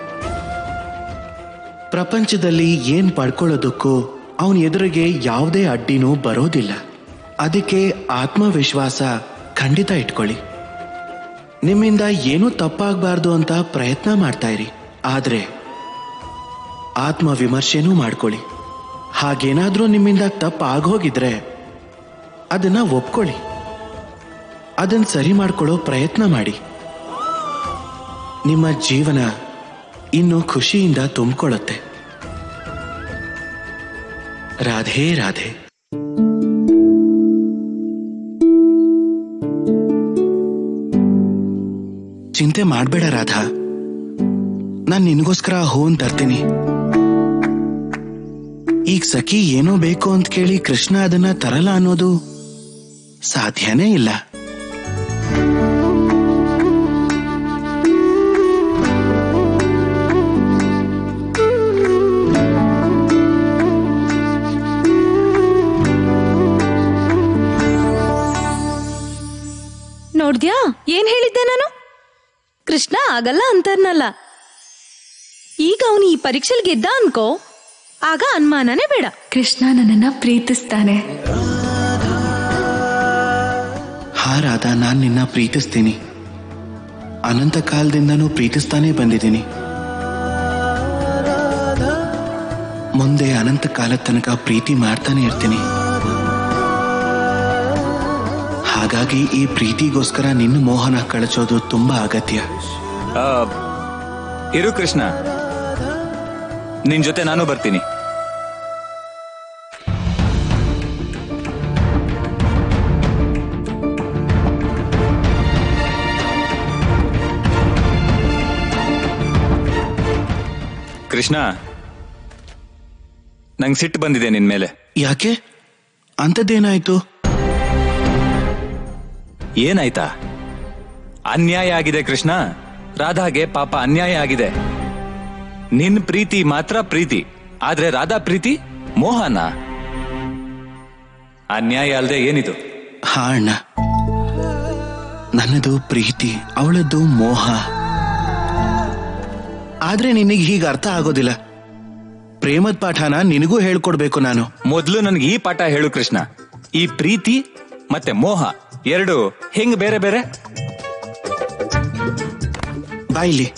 S6: ಪ್ರಪಂಚದಲ್ಲಿ ಏನ್ ಪಡ್ಕೊಳ್ಳೋದಕ್ಕೂ ಅವನ ಎದುರಿಗೆ ಯಾವುದೇ ಅಡ್ಡಿನೂ ಬರೋದಿಲ್ಲ ಅದಕ್ಕೆ ಆತ್ಮವಿಶ್ವಾಸ ಖಂಡಿತ ಇಟ್ಕೊಳ್ಳಿ ನಿಮ್ಮಿಂದ ಏನೂ ತಪ್ಪಾಗಬಾರ್ದು ಅಂತ ಪ್ರಯತ್ನ ಮಾಡ್ತಾ ಇರಿ ಆದ್ರೆ ಆತ್ಮ ವಿಮರ್ಶೆನೂ ಮಾಡ್ಕೊಳ್ಳಿ ಹಾಗೇನಾದ್ರೂ ನಿಮ್ಮಿಂದ ತಪ್ಪು ಆಗೋಗಿದ್ರೆ ಅದನ್ನ ಒಪ್ಕೊಳ್ಳಿ ಅದನ್ನ ಸರಿ ಮಾಡ್ಕೊಳ್ಳೋ ಪ್ರಯತ್ನ ಮಾಡಿ ನಿಮ್ಮ ಜೀವನ ಇನ್ನು ಖುಷಿಯಿಂದ ತುಂಬಿಕೊಳ್ಳುತ್ತೆ ರಾಧೆ ರಾಧೆ ಚಿಂತೆ ಮಾಡಬೇಡ ರಾಧಾ ನಾನು ನಿನಗೋಸ್ಕರ ಆ ಹೂವನ್ ತರ್ತೀನಿ ಈಗ ಸಖಿ ಏನೋ ಬೇಕು ಅಂತ ಕೇಳಿ ಕೃಷ್ಣ ಅದನ್ನ ತರಲ್ಲ ಅನ್ನೋದು ಸಾಧ್ಯನೇ ಇಲ್ಲ
S3: ನೋಡ್ದ್ಯಾ ಏನ್ ಹೇಳಿದ್ದೆ ನಾನು ಕೃಷ್ಣ ಆಗಲ್ಲ ಅಂತಾರ್ನಲ್ಲ ಈಗ ಅವನು ಈ ಪರೀಕ್ಷೆಲ್ ಗೆದ್ದ ಅನ್ಕೋ ಆಗ ಅನುಮಾನನೇ ಬೇಡ
S4: ಕೃಷ್ಣ ನನ್ನನ್ನ ಪ್ರೀತಿಸ್ತಾನೆ
S6: ಹಾ ರಾಧಾ ನಾನ್ ನಿನ್ನ ಪ್ರೀತಿಸ್ತೀನಿ ಅನಂತ ಕಾಲದಿಂದನೂ ಪ್ರೀತಿಸ್ತಾನೇ ಬಂದಿದ್ದೀನಿ ಮುಂದೆ ಅನಂತ ಕಾಲದ ತನಕ ಪ್ರೀತಿ ಮಾಡ್ತಾನೆ ಇರ್ತೀನಿ ಹಾಗಾಗಿ ಈ ಪ್ರೀತಿಗೋಸ್ಕರ ನಿನ್ನ ಮೋಹನ ಕಳಚೋದು ತುಂಬಾ ಅಗತ್ಯ
S1: ಆ, ಇರು ಕೃಷ್ಣ ನಿನ್ ಜೊತೆ ನಾನು ಬರ್ತೀನಿ ಕೃಷ್ಣ ನಂಗೆ ಸಿಟ್ಟು ಬಂದಿದೆ ನಿನ್ ಮೇಲೆ
S6: ಯಾಕೆ ಅಂಥದ್ದೇನಾಯ್ತು
S1: ಏನಾಯ್ತಾ ಅನ್ಯಾಯ ಆಗಿದೆ ಕೃಷ್ಣ ರಾಧಾಗೆ ಪಾಪ ಅನ್ಯಾಯ ಆಗಿದೆ ನಿನ್ ಪ್ರೀತಿ ಮಾತ್ರ ಪ್ರೀತಿ ಆದ್ರೆ ರಾಧಾ ಪ್ರೀತಿ ಮೋಹನ ಅನ್ಯಾಯ ಅಲ್ಲದೆ ಏನಿದು
S6: ಹಾ ಅಣ್ಣ ನನ್ನದು ಪ್ರೀತಿ ಅವಳದ್ದು ಮೋಹ ಆದ್ರೆ ನಿನಗೆ ಹೀಗೆ ಅರ್ಥ ಆಗೋದಿಲ್ಲ ಪ್ರೇಮದ ಪಾಠನ ನಿನಗೂ ಹೇಳ್ಕೊಡ್ಬೇಕು ನಾನು
S1: ಮೊದ್ಲು ನನ್ಗೆ ಈ ಪಾಠ ಹೇಳು ಕೃಷ್ಣ ಈ ಪ್ರೀತಿ ಮತ್ತೆ ಮೋಹ ಎರಡು ಹೆಂಗ್ ಬೇರೆ ಬೇರೆ
S6: ಬಾಯಿಲಿ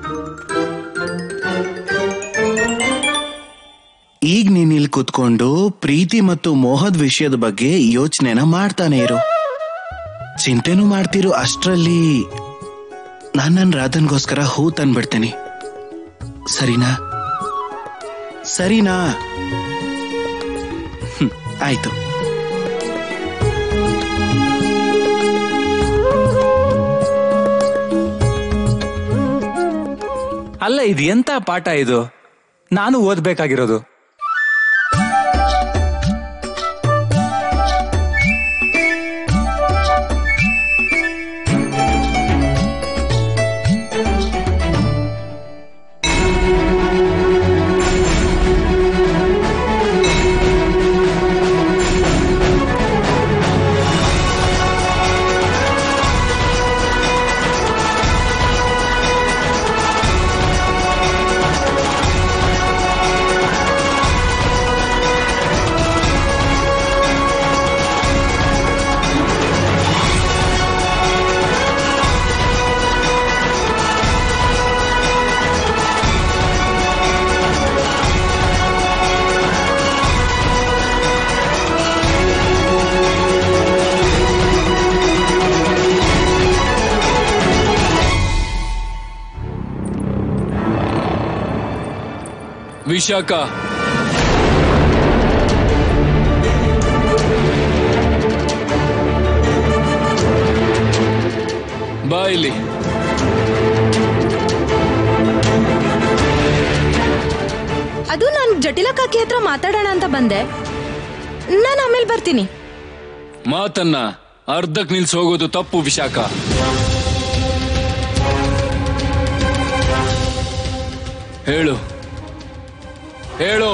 S6: ಈಗ ನೀನ್ ಇಲ್ಲಿ ಕುತ್ಕೊಂಡು ಪ್ರೀತಿ ಮತ್ತು ಮೋಹದ ವಿಷಯದ ಬಗ್ಗೆ ಯೋಚನೆನ ಮಾಡ್ತಾನೆ ಇರು ಚಿಂತೆನೂ ಮಾಡ್ತಿರು ಅಷ್ಟ್ರಲ್ಲಿ ನಾನ್ ನನ್ನ ರಾಧನ್ಗೋಸ್ಕರ ಹೂ ತಂದ್ಬಿಡ್ತೇನೆ ಸರಿನಾ ಸರಿನಾ ಹ್ಮ್, ಆಯ್ತು
S1: ಅಲ್ಲ ಇದು ಎಂತ ಪಾಠ ಇದು ನಾನು ಓದ್ಬೇಕಾಗಿರೋದು
S7: ವಿಶಾಖ ಬಾ ಇಲ್ಲಿ
S3: ಅದು ನಾನು ಜಟಿಲ ಕಾಕಿ ಹತ್ರ ಮಾತಾಡೋಣ ಅಂತ ಬಂದೆ ನಾನು ಆಮೇಲೆ ಬರ್ತೀನಿ
S7: ಮಾತನ್ನ ಅರ್ಧಕ್ ನಿಲ್ಸ್ ಹೋಗೋದು ತಪ್ಪು ವಿಶಾಖ ಹೇಳು ಹೇಳು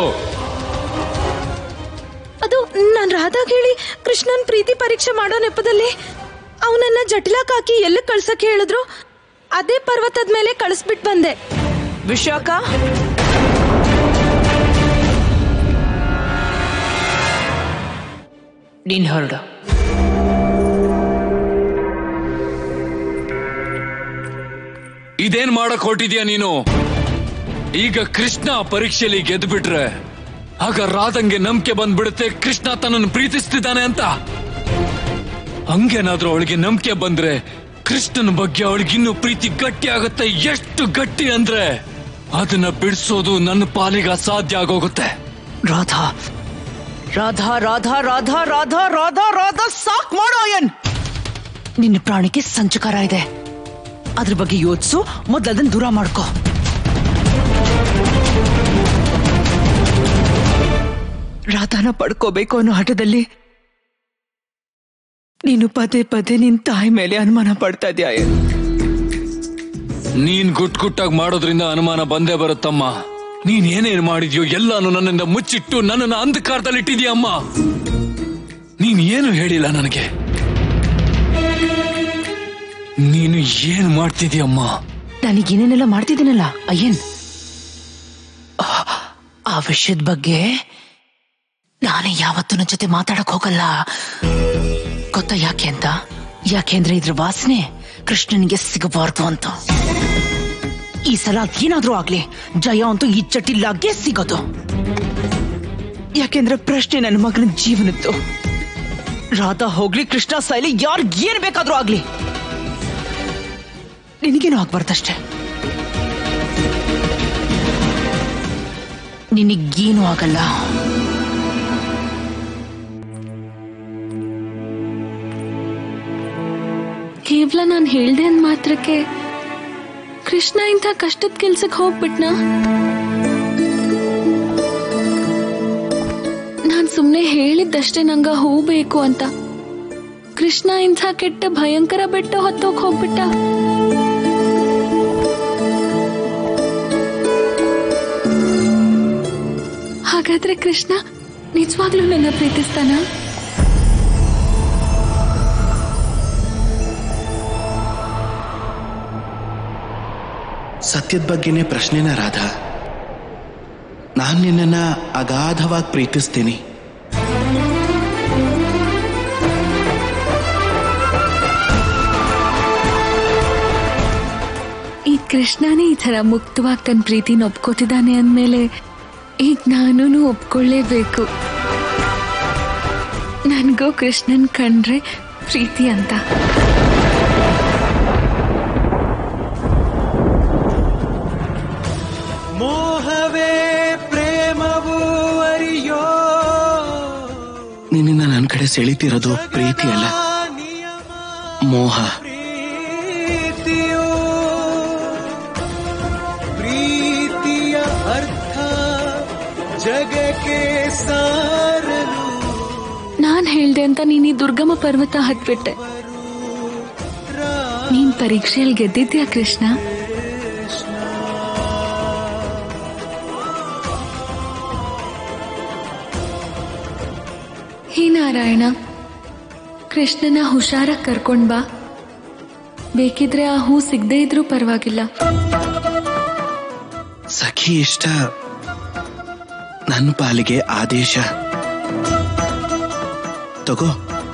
S3: ಅದು ನಾನ್ ರಾಧಾಗ್ ಹೇಳಿ ಕೃಷ್ಣನ್ ಪ್ರೀತಿ ಪರೀಕ್ಷೆ ಮಾಡೋ ನೆಪದಲ್ಲಿ ಅವನನ್ನ ಜಟಿಲಾಕ್ ಹಾಕಿ ಎಲ್ಲಿ ಕಳ್ಸಕ್ ಹೇಳಿದ್ರು ಅದೇ ಪರ್ವತದ ಮೇಲೆ ಕಳಿಸ್ಬಿಟ್ ಬಂದೆ
S2: ವಿಶಾಖ ನೀನ್ ಹೊರಡು
S7: ಇದೇನ್ ಮಾಡಕ್ ಹೊರಟಿದ್ಯಾ ನೀನು ಈಗ ಕೃಷ್ಣ ಪರೀಕ್ಷೆಯಲ್ಲಿ ಗೆದ್ದು ಬಿಟ್ರೆ ಆಗ ರಾಧಂಗೆ ನಂಬಿಕೆ ಬಂದ್ಬಿಡುತ್ತೆ ಕೃಷ್ಣ ತನ್ನನ್ನು ಪ್ರೀತಿಸ್ತಿದ್ದಾನೆ ಅಂತ ಹಂಗೇನಾದ್ರೂ ಅವಳಿಗೆ ನಂಬಿಕೆ ಬಂದ್ರೆ ಕೃಷ್ಣನ ಬಗ್ಗೆ ಅವಳಿಗಿನ್ನೂ ಪ್ರೀತಿ ಗಟ್ಟಿ ಆಗುತ್ತೆ ಎಷ್ಟು ಗಟ್ಟಿ ಅಂದ್ರೆ ಅದನ್ನ ಬಿಡಿಸೋದು ನನ್ನ ಪಾಲಿಗೆ ಅಸಾಧ್ಯ ಆಗೋಗುತ್ತೆ
S2: ರಾಧಾ ರಾಧಾ ರಾಧಾ ರಾಧಾ ರಾಧಾ ರಾಧಾ ರಾಧಾ ಸಾಕ್ ಮಾಡೋ ಅಯ್ಯನ್ ನಿನ್ನ ಪ್ರಾಣಕ್ಕೆ ಸಂಚಕಾರ ಇದೆ ಅದ್ರ ಬಗ್ಗೆ ಯೋಚಿಸು ಮೊದ್ಲು ಅದನ್ನ ದೂರ ಮಾಡ್ಕೋ ರಾಧಾನ ಪಡ್ಕೋಬೇಕು ಅನ್ನೋ ಹಠದಲ್ಲಿ ನೀನು ಪದೇ ಪದೇ ನಿನ್ ತಾಯಿ ಮೇಲೆ ಅನುಮಾನ ಪಡ್ತಾ ಇದೆಯಾ
S7: ನೀನ್ ಗುಟ್ ಗುಟ್ಟಾಗಿ ಮಾಡೋದ್ರಿಂದ ಅನುಮಾನ ಬಂದೇ ಬರುತ್ತಮ್ಮ ನೀನ್ ಏನೇನ್ ಮಾಡಿದ್ಯೋ ಎಲ್ಲಾನು ನನ್ನಿಂದ ಮುಚ್ಚಿಟ್ಟು ನನ್ನನ್ನ ಅಂಧಕಾರದಲ್ಲಿ ಇಟ್ಟಿದ್ಯಮ್ಮ ನೀನ್ ಏನು ಹೇಳಿಲ್ಲ ನನಗೆ ನೀನು ಏನ್ ಮಾಡ್ತಿದ್ಯಮ್ಮ
S2: ನನಗೇನೇನೆಲ್ಲ ಮಾಡ್ತಿದ್ದೀನಲ್ಲ ಅಯ್ಯನ್ ಆ- ಆ ವಿಷಯದ ಬಗ್ಗೆ ನಾನೇ ಯಾವತ್ತೂ ನನ್ನ ಜೊತೆ ಮಾತಾಡಕ್ ಹೋಗಲ್ಲ ಗೊತ್ತಾ ಯಾಕೆ ಅಂತ ಯಾಕೆಂದ್ರೆ ಇದ್ರ ವಾಸನೆ ಕೃಷ್ಣನಿಗೆ ಸಿಗಬಾರ್ದು ಅಂತ ಈ ಸಲ ಅದೇನಾದ್ರೂ ಆಗ್ಲಿ ಜಯ ಅಂತೂ ಈ ಚಟಿಲ್ಲಾಗೆ ಸಿಗೋದು ಯಾಕೆಂದ್ರೆ ಪ್ರಶ್ನೆ ನನ್ನ ಮಗನ ಜೀವನದ್ದು ರಾಧಾ ಹೋಗ್ಲಿ ಕೃಷ್ಣ ಸೈಲಿ ಯಾರ್ಗ್ ಏನ್ ಬೇಕಾದ್ರೂ ಆಗ್ಲಿ ನಿನಗೇನು ಆಗ್ಬಾರ್ದಷ್ಟೇ ನಿನಗೇನು ಆಗಲ್ಲ
S4: ಕೇವಲ ನಾನು ಹೇಳ್ದೆ ಅಂದ್ ಮಾತ್ರಕ್ಕೆ ಕೃಷ್ಣ ಇಂಥ ಕಷ್ಟದ ಕೆಲ್ಸಕ್ಕೆ ಹೋಗ್ಬಿಟ್ನಾ ನಾನ್ ಸುಮ್ನೆ ಹೇಳಿದ್ದಷ್ಟೇ ನಂಗ ಹೂ ಬೇಕು ಅಂತ ಕೃಷ್ಣ ಇಂಥ ಕೆಟ್ಟ ಭಯಂಕರ ಬೆಟ್ಟ ಹೊತ್ತೋಕ್ ಹೋಗ್ಬಿಟ್ಟ ಹಾಗಾದ್ರೆ ಕೃಷ್ಣ ನಿಜವಾಗ್ಲೂ ನನ್ನ ಪ್ರೀತಿಸ್ತಾನಾ
S6: ಸತ್ಯದ ಬಗ್ಗೆನೇ ಪ್ರಶ್ನೆನ ರಾಧಾ ನಾನು ನಿನ್ನನ್ನ ಅಗಾಧವಾಗಿ ಪ್ರೀತಿಸ್ತೀನಿ
S4: ಈ ಕೃಷ್ಣನೇ ಈ ತರ ಮುಕ್ತವಾಗಿ ತನ್ನ ಪ್ರೀತಿನ ಒಪ್ಕೋತಿದ್ದಾನೆ ಅಂದ್ಮೇಲೆ ಈಗ ನಾನು ಒಪ್ಕೊಳ್ಳೇಬೇಕು ನನ್ಗೂ ಕೃಷ್ಣನ್ ಕಂಡ್ರೆ ಪ್ರೀತಿ ಅಂತ
S5: ಮೋಹವೇ ಪ್ರೇಮವು ಅರಿಯೋ
S6: ನಿನ್ನಿಂದ ನನ್ನ ಕಡೆ ಸೆಳಿತಿರೋದು ಪ್ರೀತಿ ಅಲ್ಲ
S5: ನಿಯಮ
S6: ಮೋಹ
S5: ಪ್ರೀತಿಯೋ ಪ್ರೀತಿಯ ಅರ್ಥ ಜಗಕ್ಕೆ ಸಾರಲು
S4: ನಾನ್ ಹೇಳ್ದೆ ಅಂತ ನೀನ್ ಈ ದುರ್ಗಮ ಪರ್ವತ ಹತ್ಬಿಟ್ಟೆ ನೀನ್ ಪರೀಕ್ಷೆಯಲ್ಲಿ ಗೆದ್ದಿದ್ಯಾ ಕೃಷ್ಣ ಹೇ ನಾರಾಯಣ ಕೃಷ್ಣನ ಹುಷಾರಾಗಿ ಕರ್ಕೊಂಡ್ ಬಾ ಬೇಕಿದ್ರೆ ಆ ಹೂ ಸಿಗದೆ ಇದ್ರೂ ಪರವಾಗಿಲ್ಲ
S6: ಸಖಿ ಇಷ್ಟ ನನ್ನ ಪಾಲಿಗೆ ಆದೇಶ ತಗೋ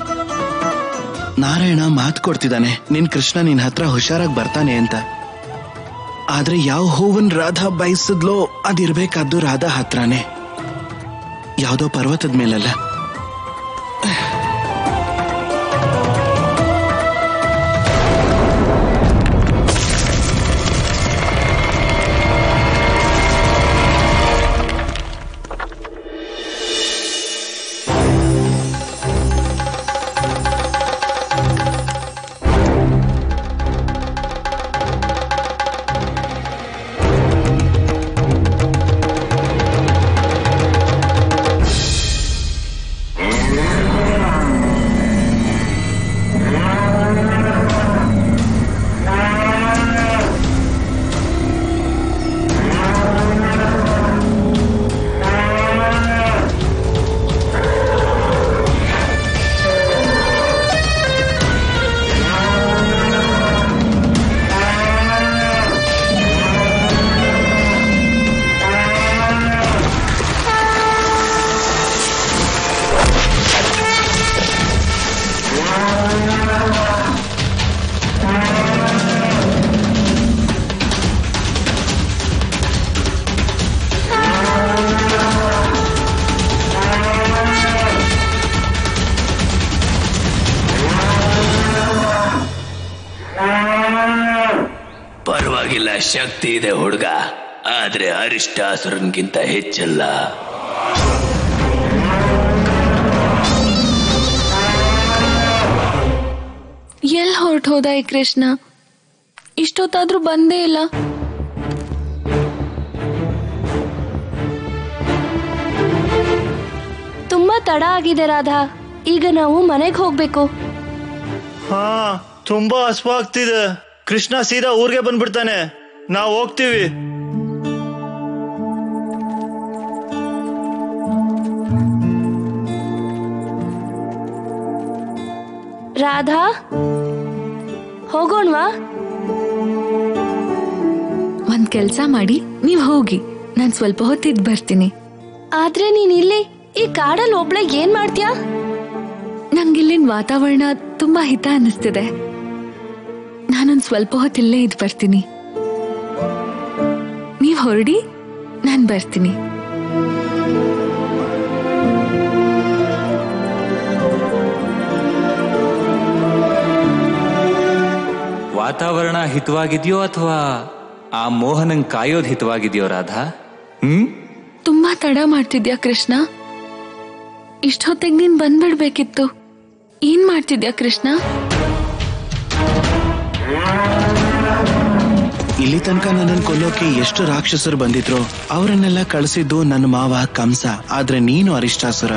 S6: ನಾರಾಯಣ ಮಾತು ಕೊಡ್ತಿದ್ದಾನೆ ನಿನ್ ಕೃಷ್ಣ ನಿನ್ ಹತ್ರ ಹುಷಾರಾಗಿ ಬರ್ತಾನೆ ಅಂತ ಆದ್ರೆ ಯಾವ ಹೂವನ್ ರಾಧಾ ಬಯಸಿದ್ಲೋ ಅದಿರ್ಬೇಕಾದ್ದು ರಾಧಾ ಹತ್ರನೇ ಯಾವ್ದೋ ಪರ್ವತದ ಮೇಲಲ್ಲ
S7: ಶಕ್ತಿ ಇದೆ ಹುಡುಗ ಆದ್ರೆ ಅರಿಷ್ಟಾಸುರನ್ಗಿಂತ ಹೆಚ್ಚಲ್ಲ
S4: ಎಲ್ ಹೊರಟು ಹೋದ ಈ ಕೃಷ್ಣ ಇಷ್ಟೊತ್ತಾದ್ರೂ ಬಂದೇ ಇಲ್ಲ
S9: ತುಂಬಾ ತಡ ಆಗಿದೆ ರಾಧಾ ಈಗ ನಾವು ಮನೆಗೆ ಹೋಗ್ಬೇಕು
S8: ಹಾ ತುಂಬಾ ಹಸ್ವಾಗ್ತಿದೆ ಕೃಷ್ಣ ಸೀದಾ ಊರ್ಗೆ ಬಂದ್ಬಿಡ್ತಾನೆ ನಾವ್ ಹೋಗ್ತೀವಿ
S9: ರಾಧಾ ಹೋಗೋಣವಾ
S4: ಒಂದ್ ಕೆಲ್ಸ ಮಾಡಿ ನೀವ್ ಹೋಗಿ ನಾನ್ ಸ್ವಲ್ಪ ಹೊತ್ತಿದ್ ಬರ್ತೀನಿ
S9: ಆದ್ರೆ ನೀನ್ ಇಲ್ಲಿ ಈ ಕಾಡಲ್ಲಿ ಒಬ್ಳೆ ಏನ್ ಮಾಡ್ತೀಯಾ
S4: ನಂಗಿಲ್ಲಿನ ವಾತಾವರಣ ತುಂಬಾ ಹಿತ ಅನ್ನಿಸ್ತಿದೆ ನಾನೊಂದ್ ಸ್ವಲ್ಪ ಹೊತ್ತಿಲ್ಲೇ ಇದ್ ಬರ್ತೀನಿ ನೀವ್ ಹೊರಡಿ ನಾನ್ ಬರ್ತೀನಿ
S1: ವಾತಾವರಣ ಹಿತವಾಗಿದೆಯೋ ಅಥವಾ ಆ ಮೋಹನಂಗ್ ಕಾಯೋದ್ ಹಿತವಾಗಿದೆಯೋ ರಾಧಾ ಹ್ಮ್
S4: ತುಂಬಾ ತಡ ಮಾಡ್ತಿದ್ಯಾ ಕೃಷ್ಣ ಇಷ್ಟೊತ್ತಿಗೆ ನೀನ್ ಬಂದ್ಬಿಡ್ಬೇಕಿತ್ತು ಏನ್ ಮಾಡ್ತಿದ್ಯಾ ಕೃಷ್ಣ
S6: ಇಲ್ಲಿ ತನಕ ನನ್ನನ್ನು ಕೊಲ್ಲೋಕೆ ಎಷ್ಟು ರಾಕ್ಷಸರು ಬಂದಿದ್ರು ಅವರನ್ನೆಲ್ಲ ಕಳಿಸಿದ್ದು ನನ್ನ ಮಾವ ಕಂಸ ಆದ್ರೆ ನೀನು ಅರಿಷ್ಟಾಸುರ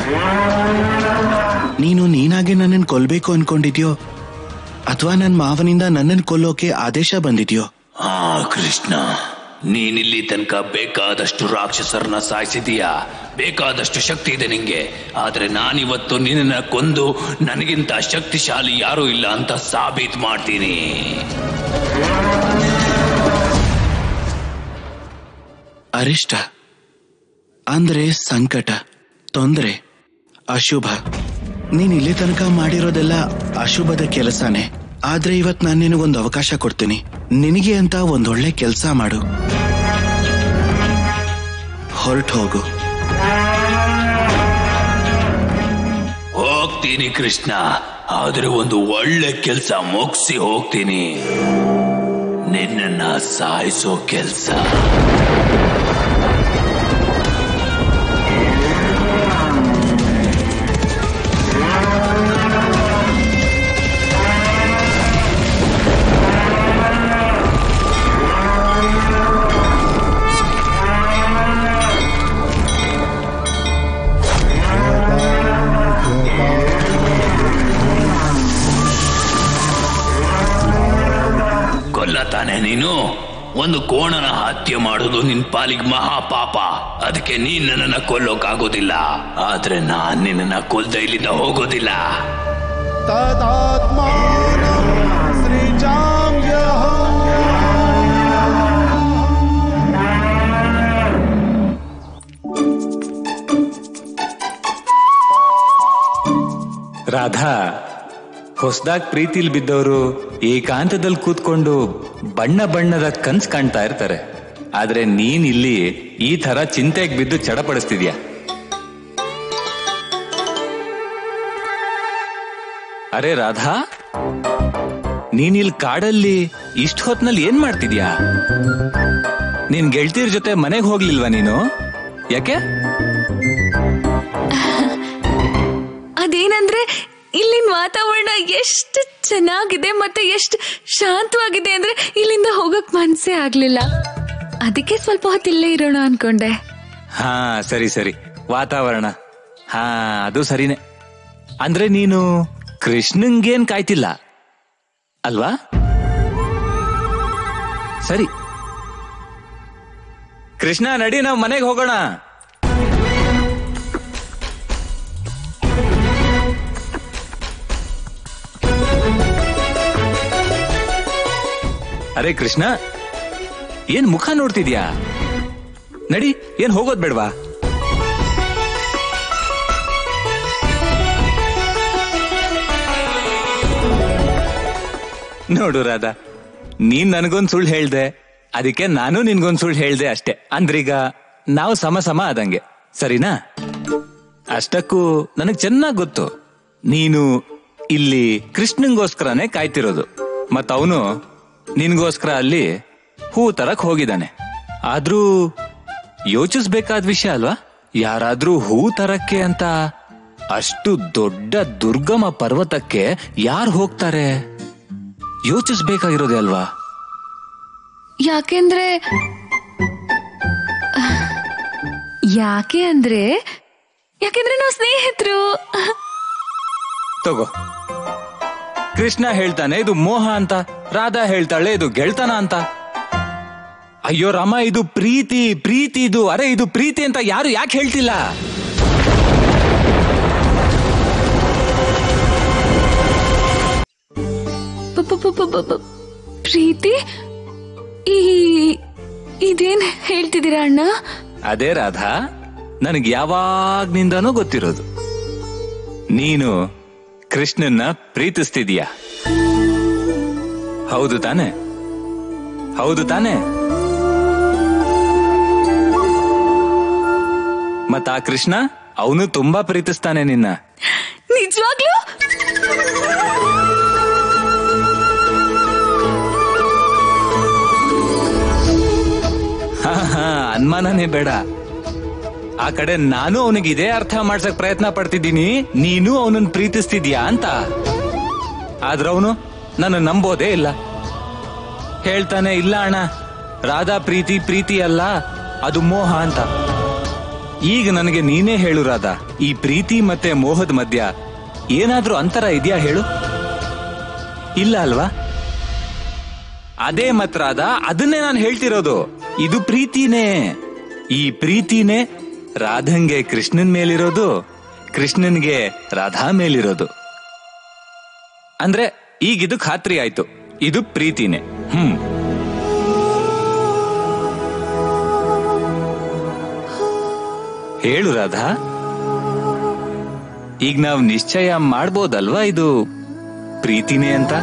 S6: ನೀನು ನೀನಾಗೆ ನನ್ನನ್ನು ಕೊಲ್ಬೇಕು ಅನ್ಕೊಂಡಿದ್ಯೋ ಅಥವಾ ನನ್ನ ಮಾವನಿಂದ ನನ್ನನ್ನು ಕೊಲ್ಲೋಕೆ ಆದೇಶ ಬಂದಿದ್ಯೋ
S7: ಆ ಕೃಷ್ಣ ನೀನಿಲ್ಲಿ ತನಕ ಬೇಕಾದಷ್ಟು ರಾಕ್ಷಸರನ್ನ ಸಾಯಿಸಿದೀಯಾ ಬೇಕಾದಷ್ಟು ಶಕ್ತಿ ಇದೆ ನಿಂಗೆ ಆದ್ರೆ ನಾನಿವತ್ತು ನಿನ್ನ ಕೊಂದು ನನಗಿಂತ ಶಕ್ತಿಶಾಲಿ ಯಾರೂ ಇಲ್ಲ ಅಂತ ಸಾಬೀತ್ ಮಾಡ್ತೀನಿ
S6: ಅರಿಷ್ಟ ಅಂದ್ರೆ ಸಂಕಟ ತೊಂದ್ರೆ ಅಶುಭ ನೀನ್ ಇಲ್ಲಿ ತನಕ ಮಾಡಿರೋದೆಲ್ಲ ಅಶುಭದ ಕೆಲಸನೇ ಆದ್ರೆ ಇವತ್ ನಾನು ನಿನಗೊಂದು ಅವಕಾಶ ಕೊಡ್ತೀನಿ ನಿನಗೆ ಅಂತ ಒಂದೊಳ್ಳೆ ಕೆಲಸ ಮಾಡು ಹೊರಟು ಹೋಗು
S7: ಹೋಗ್ತೀನಿ ಕೃಷ್ಣ ಆದ್ರೆ ಒಂದು ಒಳ್ಳೆ ಕೆಲ್ಸ ಮುಗಿಸಿ ಹೋಗ್ತೀನಿ ನಿನ್ನನ್ನ ಸಾಯಿಸೋ ಕೆಲ್ಸ ಕೊಲ್ಲತಾನೆ ನೀನು ಒಂದು ಕೋಣನ ಹತ್ಯೆ ಮಾಡೋದು ನಿನ್ ಪಾಲಿಗೆ ಮಹಾಪಾಪ ಅದಕ್ಕೆ ನೀನ್ ನನ್ನನ್ನ ಕೊಲ್ಲೋಕಾಗೋದಿಲ್ಲ ಆದ್ರೆ ನಾನ್ ನಿನ್ನನ್ನ ಕೊಲ್ದ ಇಲ್ಲಿಂದ ಹೋಗೋದಿಲ್ಲ
S5: तदात्मानं सृजाम्यहम्
S1: ರಾಧಾ ಹೊಸದಾಗ್ ಪ್ರೀತಿಲ್ ಬಿದ್ದವರು ಏಕಾಂತದಲ್ಲಿ ಕೂತ್ಕೊಂಡು ಬಣ್ಣ ಬಣ್ಣದ ಕನ್ಸ್ ಕಾಣ್ತಾ ಇರ್ತಾರೆ ಆದ್ರೆ ನೀನ್ ಇಲ್ಲಿ ಈ ತರ ಚಿಂತೆಗೆ ಬಿದ್ದು ಚಡಪಡಿಸ್ತಿದ್ಯಾ ಅರೆ ರಾಧಾ ನೀನ್ ಇಲ್ಲಿ ಕಾಡಲ್ಲಿ ಇಷ್ಟ ಹೊತ್ನಲ್ಲಿ ಏನ್ ಮಾಡ್ತಿದ್ಯಾ ನಿನ್ ಗೆಳತಿಯರ್ ಜೊತೆ ಮನೆಗೆ ಹೋಗ್ಲಿಲ್ವಾ ನೀನು ಯಾಕೆ
S4: ಅದೇನಂದ್ರೆ ಇಲ್ಲಿನ ವಾತಾವರಣ ಎಷ್ಟು ಚೆನ್ನಾಗಿದೆ ಮತ್ತೆ ಎಷ್ಟು ಶಾಂತವಾಗಿದೆ ಅಂದ್ರೆ ಇಲ್ಲಿಂದ ಹೋಗಕ್ ಮನ್ಸೇ ಆಗ್ಲಿಲ್ಲ ಅದಕ್ಕೆ ಸ್ವಲ್ಪ ಹೊತ್ತು ಇಲ್ಲೇ ಇರೋಣ ಅನ್ಕೊಂಡೆ
S1: ಹಾ ಸರಿ ಸರಿ ವಾತಾವರಣ ಹಾ ಅದು ಸರಿನೇ ಅಂದ್ರೆ ನೀನು ಕೃಷ್ಣಂಗೇನ್ ಕಾಯ್ತಿಲ್ಲ ಅಲ್ವಾ ಸರಿ ಕೃಷ್ಣ ನಡಿ ನಾವು ಮನೆಗೆ ಹೋಗೋಣ ಅರೆ ಕೃಷ್ಣ ಏನ್ ಮುಖ ನೋಡ್ತಿದ್ಯಾ ನಡಿ ಏನ್ ಹೋಗೋದ್ ಬೇಡ್ವಾ ನೋಡು ರಾಧಾ ನೀನ್ ನನಗೊಂದ್ ಸುಳ್ಳು ಹೇಳ್ದೆ ಅದಕ್ಕೆ ನಾನು ನಿನ್ಗೊಂದ್ ಸುಳ್ಳು ಹೇಳ್ದೆ ಅಷ್ಟೇ ಅಂದ್ರೀಗ ನಾವು ಸಮ ಸಮ ಆದಂಗೆ ಸರಿನಾ ಅಷ್ಟಕ್ಕೂ ನನಗ್ ಚೆನ್ನಾಗ್ ಗೊತ್ತು ನೀನು ಇಲ್ಲಿ ಕೃಷ್ಣಂಗೋಸ್ಕರನೇ ಕಾಯ್ತಿರೋದು ಮತ್ತ ಅವನು ನಿನ್ಗೋಸ್ಕರ ಅಲ್ಲಿ ಹೂ ತರಕ್ ಹೋಗಿದ್ದಾನೆ ಆದ್ರೂ ಯೋಚಿಸ್ಬೇಕಾದ ವಿಷಯ ಅಲ್ವಾ ಯಾರಾದ್ರೂ ಹೂ ತರಕ್ಕೆ ಅಂತ ಅಷ್ಟು ದೊಡ್ಡ ದುರ್ಗಮ ಪರ್ವತಕ್ಕೆ ಯಾರು ಹೋಗ್ತಾರೆ ಯೋಚಿಸ್ಬೇಕಾಗಿರೋದೇ ಅಲ್ವಾ
S4: ಯಾಕೆಂದ್ರೆ ಯಾಕೆ ಅಂದ್ರೆ ಯಾಕೆಂದ್ರೆ ನಾವು ಸ್ನೇಹಿತರು
S1: ತಗೋ ಕೃಷ್ಣ ಹೇಳ್ತಾನೆ ಇದು ಮೋಹ ಅಂತ ರಾಧಾ ಹೇಳ್ತಾಳೆ ಇದು ಗೆಳ್ತನ ಅಂತ ಅಯ್ಯೋ ರಾಮ ಇದು ಪ್ರೀತಿ ಪ್ರೀತಿ ಇದು ಅರೆ ಇದು ಪ್ರೀತಿ ಅಂತ ಯಾರು ಯಾಕೆ ಹೇಳ್ತಿಲ್ಲ
S4: ಪ- ಪ- ಪ- ಪ- ಪ- ಪ- ಪ್ರೀತಿ ಈ ಇದೇನ್ ಹೇಳ್ತಿದ್ದೀರಾ ಅಣ್ಣ
S1: ಅದೇ ರಾಧಾ ನನಗೆ ಯಾವಾಗ್ನಿಂದನೂ ಗೊತ್ತಿರೋದು ನೀನು ಕೃಷ್ಣನ್ನ ಪ್ರೀತಿಸ್ತಿದೀಯ ಹೌದು ತಾನೆ ಹೌದು ತಾನೆ ಮತ್ತ ಆ ಕೃಷ್ಣ ಅವನು ತುಂಬಾ ಪ್ರೀತಿಸ್ತಾನೆ ನಿನ್ನ
S4: ನಿಜವಾಗ್ಲೂ
S1: ಹಾ ಹಾ ಅನುಮಾನನೇ ಬೇಡ ಆ ಕಡೆ ನಾನು ಅವನಿಗೆ ಇದೇ ಅರ್ಥ ಮಾಡ್ಸಕ್ ಪ್ರಯತ್ನ ಪಡ್ತಿದ್ದೀನಿ ನೀನು ಅವನನ್ನ ಪ್ರೀತಿಸ್ತಿದ್ಯಾ ಅಂತ ಆದ್ರ ಅವನು ನನ್ನ ನಂಬೋದೇ ಇಲ್ಲ ಹೇಳ್ತಾನೆ ಇಲ್ಲ ಅಣ್ಣ ರಾಧಾ ಪ್ರೀತಿ ಪ್ರೀತಿ ಅಲ್ಲ ಅದು ಮೋಹ ಅಂತ ಈಗ ನನಗೆ ನೀನೇ ಹೇಳು ರಾಧಾ ಈ ಪ್ರೀತಿ ಮತ್ತೆ ಮೋಹದ ಮಧ್ಯ ಏನಾದ್ರೂ ಅಂತರ ಇದೆಯಾ ಹೇಳು ಇಲ್ಲ ಅಲ್ವಾ ಅದೇ ಮಾತ್ರಾದ ಅದನ್ನೇ ನಾನು ಹೇಳ್ತಿರೋದು ಇದು ಪ್ರೀತಿನೇ ಈ ಪ್ರೀತಿನೇ ರಾಧಂಗೆ ಕೃಷ್ಣನ್ ಮೇಲಿರೋದು ಕೃಷ್ಣನ್ಗೆ ರಾಧಾ ಮೇಲಿರೋದು ಅಂದ್ರೆ ಈಗಿದು ಖಾತ್ರಿ ಆಯ್ತು ಇದು ಪ್ರೀತಿನೇ ಹ್ಮ್ ಹೇಳು ರಾಧಾ ಈಗ ನಾವ್ ನಿಶ್ಚಯ ಮಾಡ್ಬೋದಲ್ವಾ ಇದು ಪ್ರೀತಿನೇ ಅಂತ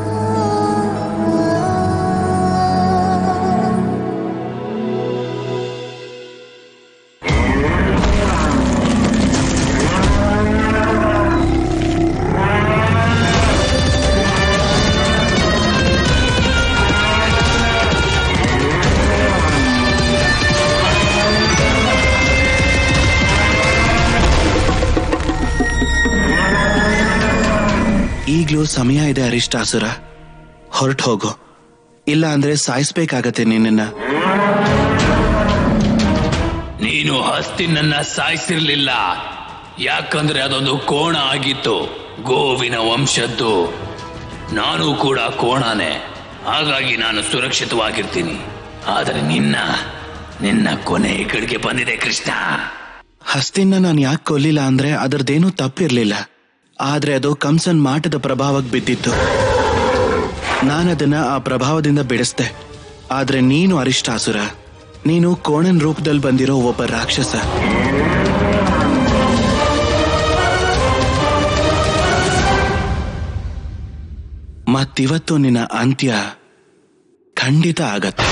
S6: ಈಗ್ಲೂ ಸಮಯ ಇದೆ ಅರಿಷ್ಟಾಸುರ ಹೊರಟು ಹೋಗು ಇಲ್ಲ ಅಂದ್ರೆ ಸಾಯಿಸ್ಬೇಕಾಗತ್ತೆ ನಿನ್ನನ್ನ
S7: ನೀನು ಹಸ್ತಿನನ್ನ ಸಾಯಿಸಿರ್ಲಿಲ್ಲ ಯಾಕಂದ್ರೆ ಅದೊಂದು ಕೋಣ ಆಗಿತ್ತು ಗೋವಿನ ವಂಶದ್ದು ನಾನು ಕೂಡ ಕೋಣನೇ ಹಾಗಾಗಿ ನಾನು ಸುರಕ್ಷಿತವಾಗಿರ್ತೀನಿ ಆದರೆ ನಿನ್ನ ನಿನ್ನ ಕೊನೆ ಕಡೆಗೆ ಬಂದಿದೆ ಕೃಷ್ಣ
S6: ಹಸ್ತಿನ ನಾನು ಯಾಕೆ ಕೊಲ್ಲಿಲ್ಲ ಅಂದ್ರೆ ಅದರದೇನೂ ತಪ್ಪಿರ್ಲಿಲ್ಲ ಆದ್ರೆ ಅದು ಕಂಸನ್ ಮಾಟದ ಪ್ರಭಾವಕ್ಕೆ ಬಿದ್ದಿತ್ತು ನಾನದನ್ನ ಆ ಪ್ರಭಾವದಿಂದ ಬಿಡಿಸ್ದೆ ಆದ್ರೆ ನೀನು ಅರಿಷ್ಟಾಸುರ ನೀನು ಕೋಣನ್ ರೂಪದಲ್ಲಿ ಬಂದಿರೋ ಒಬ್ಬ ರಾಕ್ಷಸ ಮತ್ತಿವತ್ತು ನಿನ್ನ ಅಂತ್ಯ ಖಂಡಿತ ಆಗತ್ತೆ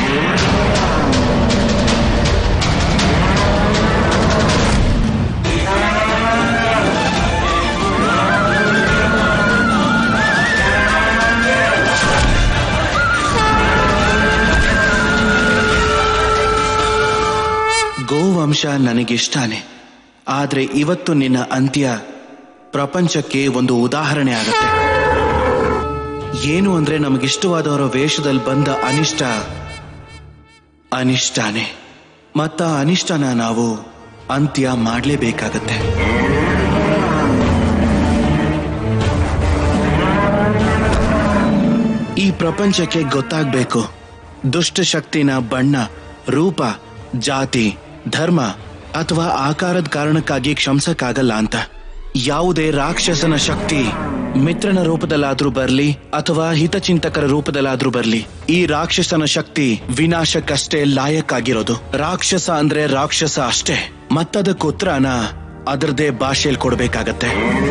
S6: ಗೋವಂಶ ನನಗಿಷ್ಟಾನೆ ಆದ್ರೆ ಇವತ್ತು ನಿನ್ನ ಅಂತ್ಯ ಪ್ರಪಂಚಕ್ಕೆ ಒಂದು ಉದಾಹರಣೆ ಆಗತ್ತೆ ಏನು ಅಂದ್ರೆ ನಮಗಿಷ್ಟವಾದವರ ವೇಷದಲ್ಲಿ ಬಂದ ಅನಿಷ್ಟ ಅನಿಷ್ಟಾನೆ ಮತ್ತ ಆ ಅನಿಷ್ಟನ ನಾವು ಅಂತ್ಯ ಮಾಡಲೇಬೇಕಾಗತ್ತೆ ಈ ಪ್ರಪಂಚಕ್ಕೆ ಗೊತ್ತಾಗ್ಬೇಕು ದುಷ್ಟ ಶಕ್ತಿನ ಬಣ್ಣ ರೂಪ ಜಾತಿ ಧರ್ಮ ಅಥವಾ ಆಕಾರದ ಕಾರಣಕ್ಕಾಗಿ ಕ್ಷಮಿಸಕ್ಕಾಗಲ್ಲ ಅಂತ ಯಾವುದೇ ರಾಕ್ಷಸನ ಶಕ್ತಿ ಮಿತ್ರನ ರೂಪದಲ್ಲಾದ್ರೂ ಬರ್ಲಿ ಅಥವಾ ಹಿತಚಿಂತಕರ ರೂಪದಲ್ಲಾದ್ರೂ ಬರ್ಲಿ ಈ ರಾಕ್ಷಸನ ಶಕ್ತಿ ವಿನಾಶಕ್ಕಷ್ಟೇ ಲಾಯಕ್ಕಾಗಿರೋದು ರಾಕ್ಷಸ ಅಂದ್ರೆ ರಾಕ್ಷಸ ಅಷ್ಟೇ ಮತ್ತದಕ್ಕೆ ಉತ್ತರನ ಅದರದೇ ಭಾಷೆಯಲ್ಲಿ ಕೊಡ್ಬೇಕಾಗತ್ತೆ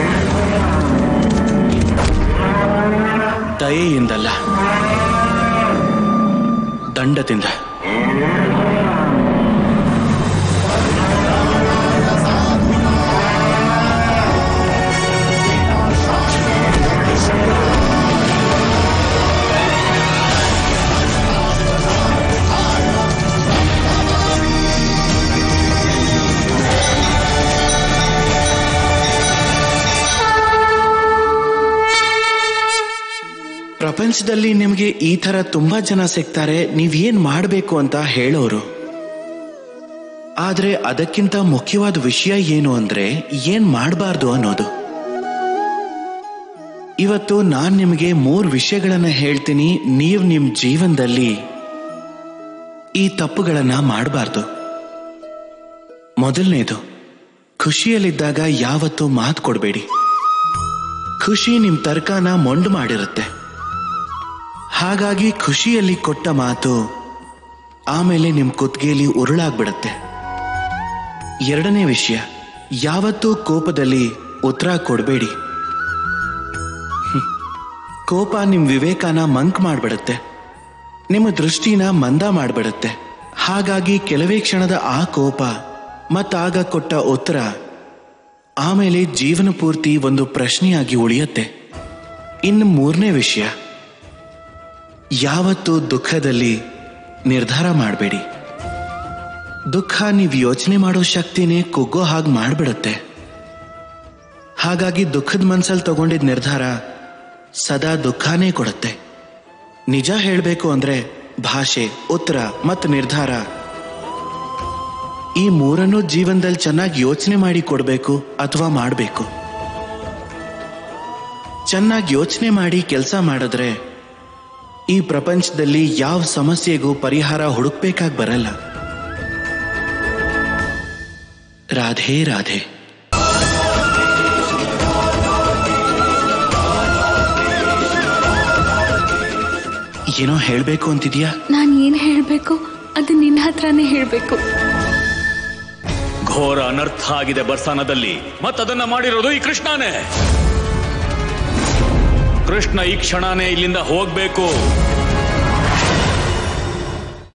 S6: ದಯೆಯಿಂದಲ್ಲ ದಂಡದಿಂದ ಪ್ರಪಂಚದಲ್ಲಿ ನಿಮಗೆ ಈ ತರ ತುಂಬಾ ಜನ ಸಿಗ್ತಾರೆ ನೀವೇನ್ ಮಾಡಬೇಕು ಅಂತ ಹೇಳೋರು ಆದ್ರೆ ಅದಕ್ಕಿಂತ ಮುಖ್ಯವಾದ ವಿಷಯ ಏನು ಅಂದ್ರೆ ಏನ್ ಮಾಡಬಾರ್ದು ಅನ್ನೋದು ಇವತ್ತು ನಾನ್ ನಿಮಗೆ ಮೂರು ವಿಷಯಗಳನ್ನ ಹೇಳ್ತೀನಿ ನೀವು ನಿಮ್ ಜೀವನದಲ್ಲಿ ಈ ತಪ್ಪುಗಳನ್ನ ಮಾಡಬಾರ್ದು ಮೊದಲನೇದು ಖುಷಿಯಲ್ಲಿದ್ದಾಗ ಯಾವತ್ತೂ ಮಾತು ಕೊಡಬೇಡಿ ಖುಷಿ ನಿಮ್ ತರ್ಕನ ಮೊಂಡು ಮಾಡಿರುತ್ತೆ ಹಾಗಾಗಿ ಖುಷಿಯಲ್ಲಿ ಕೊಟ್ಟ ಮಾತು ಆಮೇಲೆ ನಿಮ್ ಕುತ್ತಿಗೆಯಲ್ಲಿ ಉರುಳಾಗ್ಬಿಡತ್ತೆ ಎರಡನೇ ವಿಷಯ ಯಾವತ್ತೂ ಕೋಪದಲ್ಲಿ ಉತ್ತರ ಕೊಡಬೇಡಿ ಕೋಪ ನಿಮ್ ವಿವೇಕನ ಮಂಕ್ ಮಾಡ್ಬಿಡತ್ತೆ ನಿಮ್ಮ ದೃಷ್ಟಿನ ಮಂದ ಮಾಡ್ಬಿಡತ್ತೆ ಹಾಗಾಗಿ ಕೆಲವೇ ಕ್ಷಣದ ಆ ಕೋಪ ಮತ್ತಾಗ ಕೊಟ್ಟ ಉತ್ತರ ಆಮೇಲೆ ಜೀವನ ಪೂರ್ತಿ ಒಂದು ಪ್ರಶ್ನೆಯಾಗಿ ಉಳಿಯತ್ತೆ ಇನ್ನು ಮೂರನೇ ವಿಷಯ ಯಾವತ್ತೂ ದುಃಖದಲ್ಲಿ ನಿರ್ಧಾರ ಮಾಡಬೇಡಿ ದುಃಖ ನೀವು ಯೋಚನೆ ಮಾಡೋ ಶಕ್ತಿನೇ ಕುಗ್ಗೋ ಹಾಗೆ ಮಾಡ್ಬಿಡತ್ತೆ ಹಾಗಾಗಿ ದುಃಖದ ಮನ್ಸಲ್ಲಿ ತಗೊಂಡಿದ್ದ ನಿರ್ಧಾರ ಸದಾ ದುಃಖನೇ ಕೊಡುತ್ತೆ ನಿಜ ಹೇಳಬೇಕು ಅಂದ್ರೆ ಭಾಷೆ ಉತ್ತರ ಮತ್ತು ನಿರ್ಧಾರ ಈ ಮೂರನ್ನು ಜೀವನದಲ್ಲಿ ಚೆನ್ನಾಗಿ ಯೋಚನೆ ಮಾಡಿ ಕೊಡಬೇಕು ಅಥವಾ ಮಾಡಬೇಕು ಚೆನ್ನಾಗಿ ಯೋಚನೆ ಮಾಡಿ ಕೆಲಸ ಮಾಡಿದ್ರೆ ಈ ಪ್ರಪಂಚದಲ್ಲಿ ಯಾವ ಸಮಸ್ಯೆಗೂ ಪರಿಹಾರ ಹುಡುಕ್ಬೇಕಾಗಿ ಬರಲ್ಲ ರಾಧೆ ರಾಧೆ ಏನೋ ಹೇಳ್ಬೇಕು ಅಂತಿದ್ಯಾ
S4: ನಾನ್ ಏನ್ ಹೇಳ್ಬೇಕು ಅದು ನಿನ್ನ ಹತ್ರನೇ ಹೇಳ್ಬೇಕು
S7: ಘೋರ ಅನರ್ಥ ಆಗಿದೆ ಬರ್ಸಾನದಲ್ಲಿ ಮತ್ತದನ್ನ ಮಾಡಿರೋದು ಈ ಕೃಷ್ಣನೇ ಕೃಷ್ಣ ಈ ಕ್ಷಣನೇ ಇಲ್ಲಿಂದ ಹೋಗ್ಬೇಕು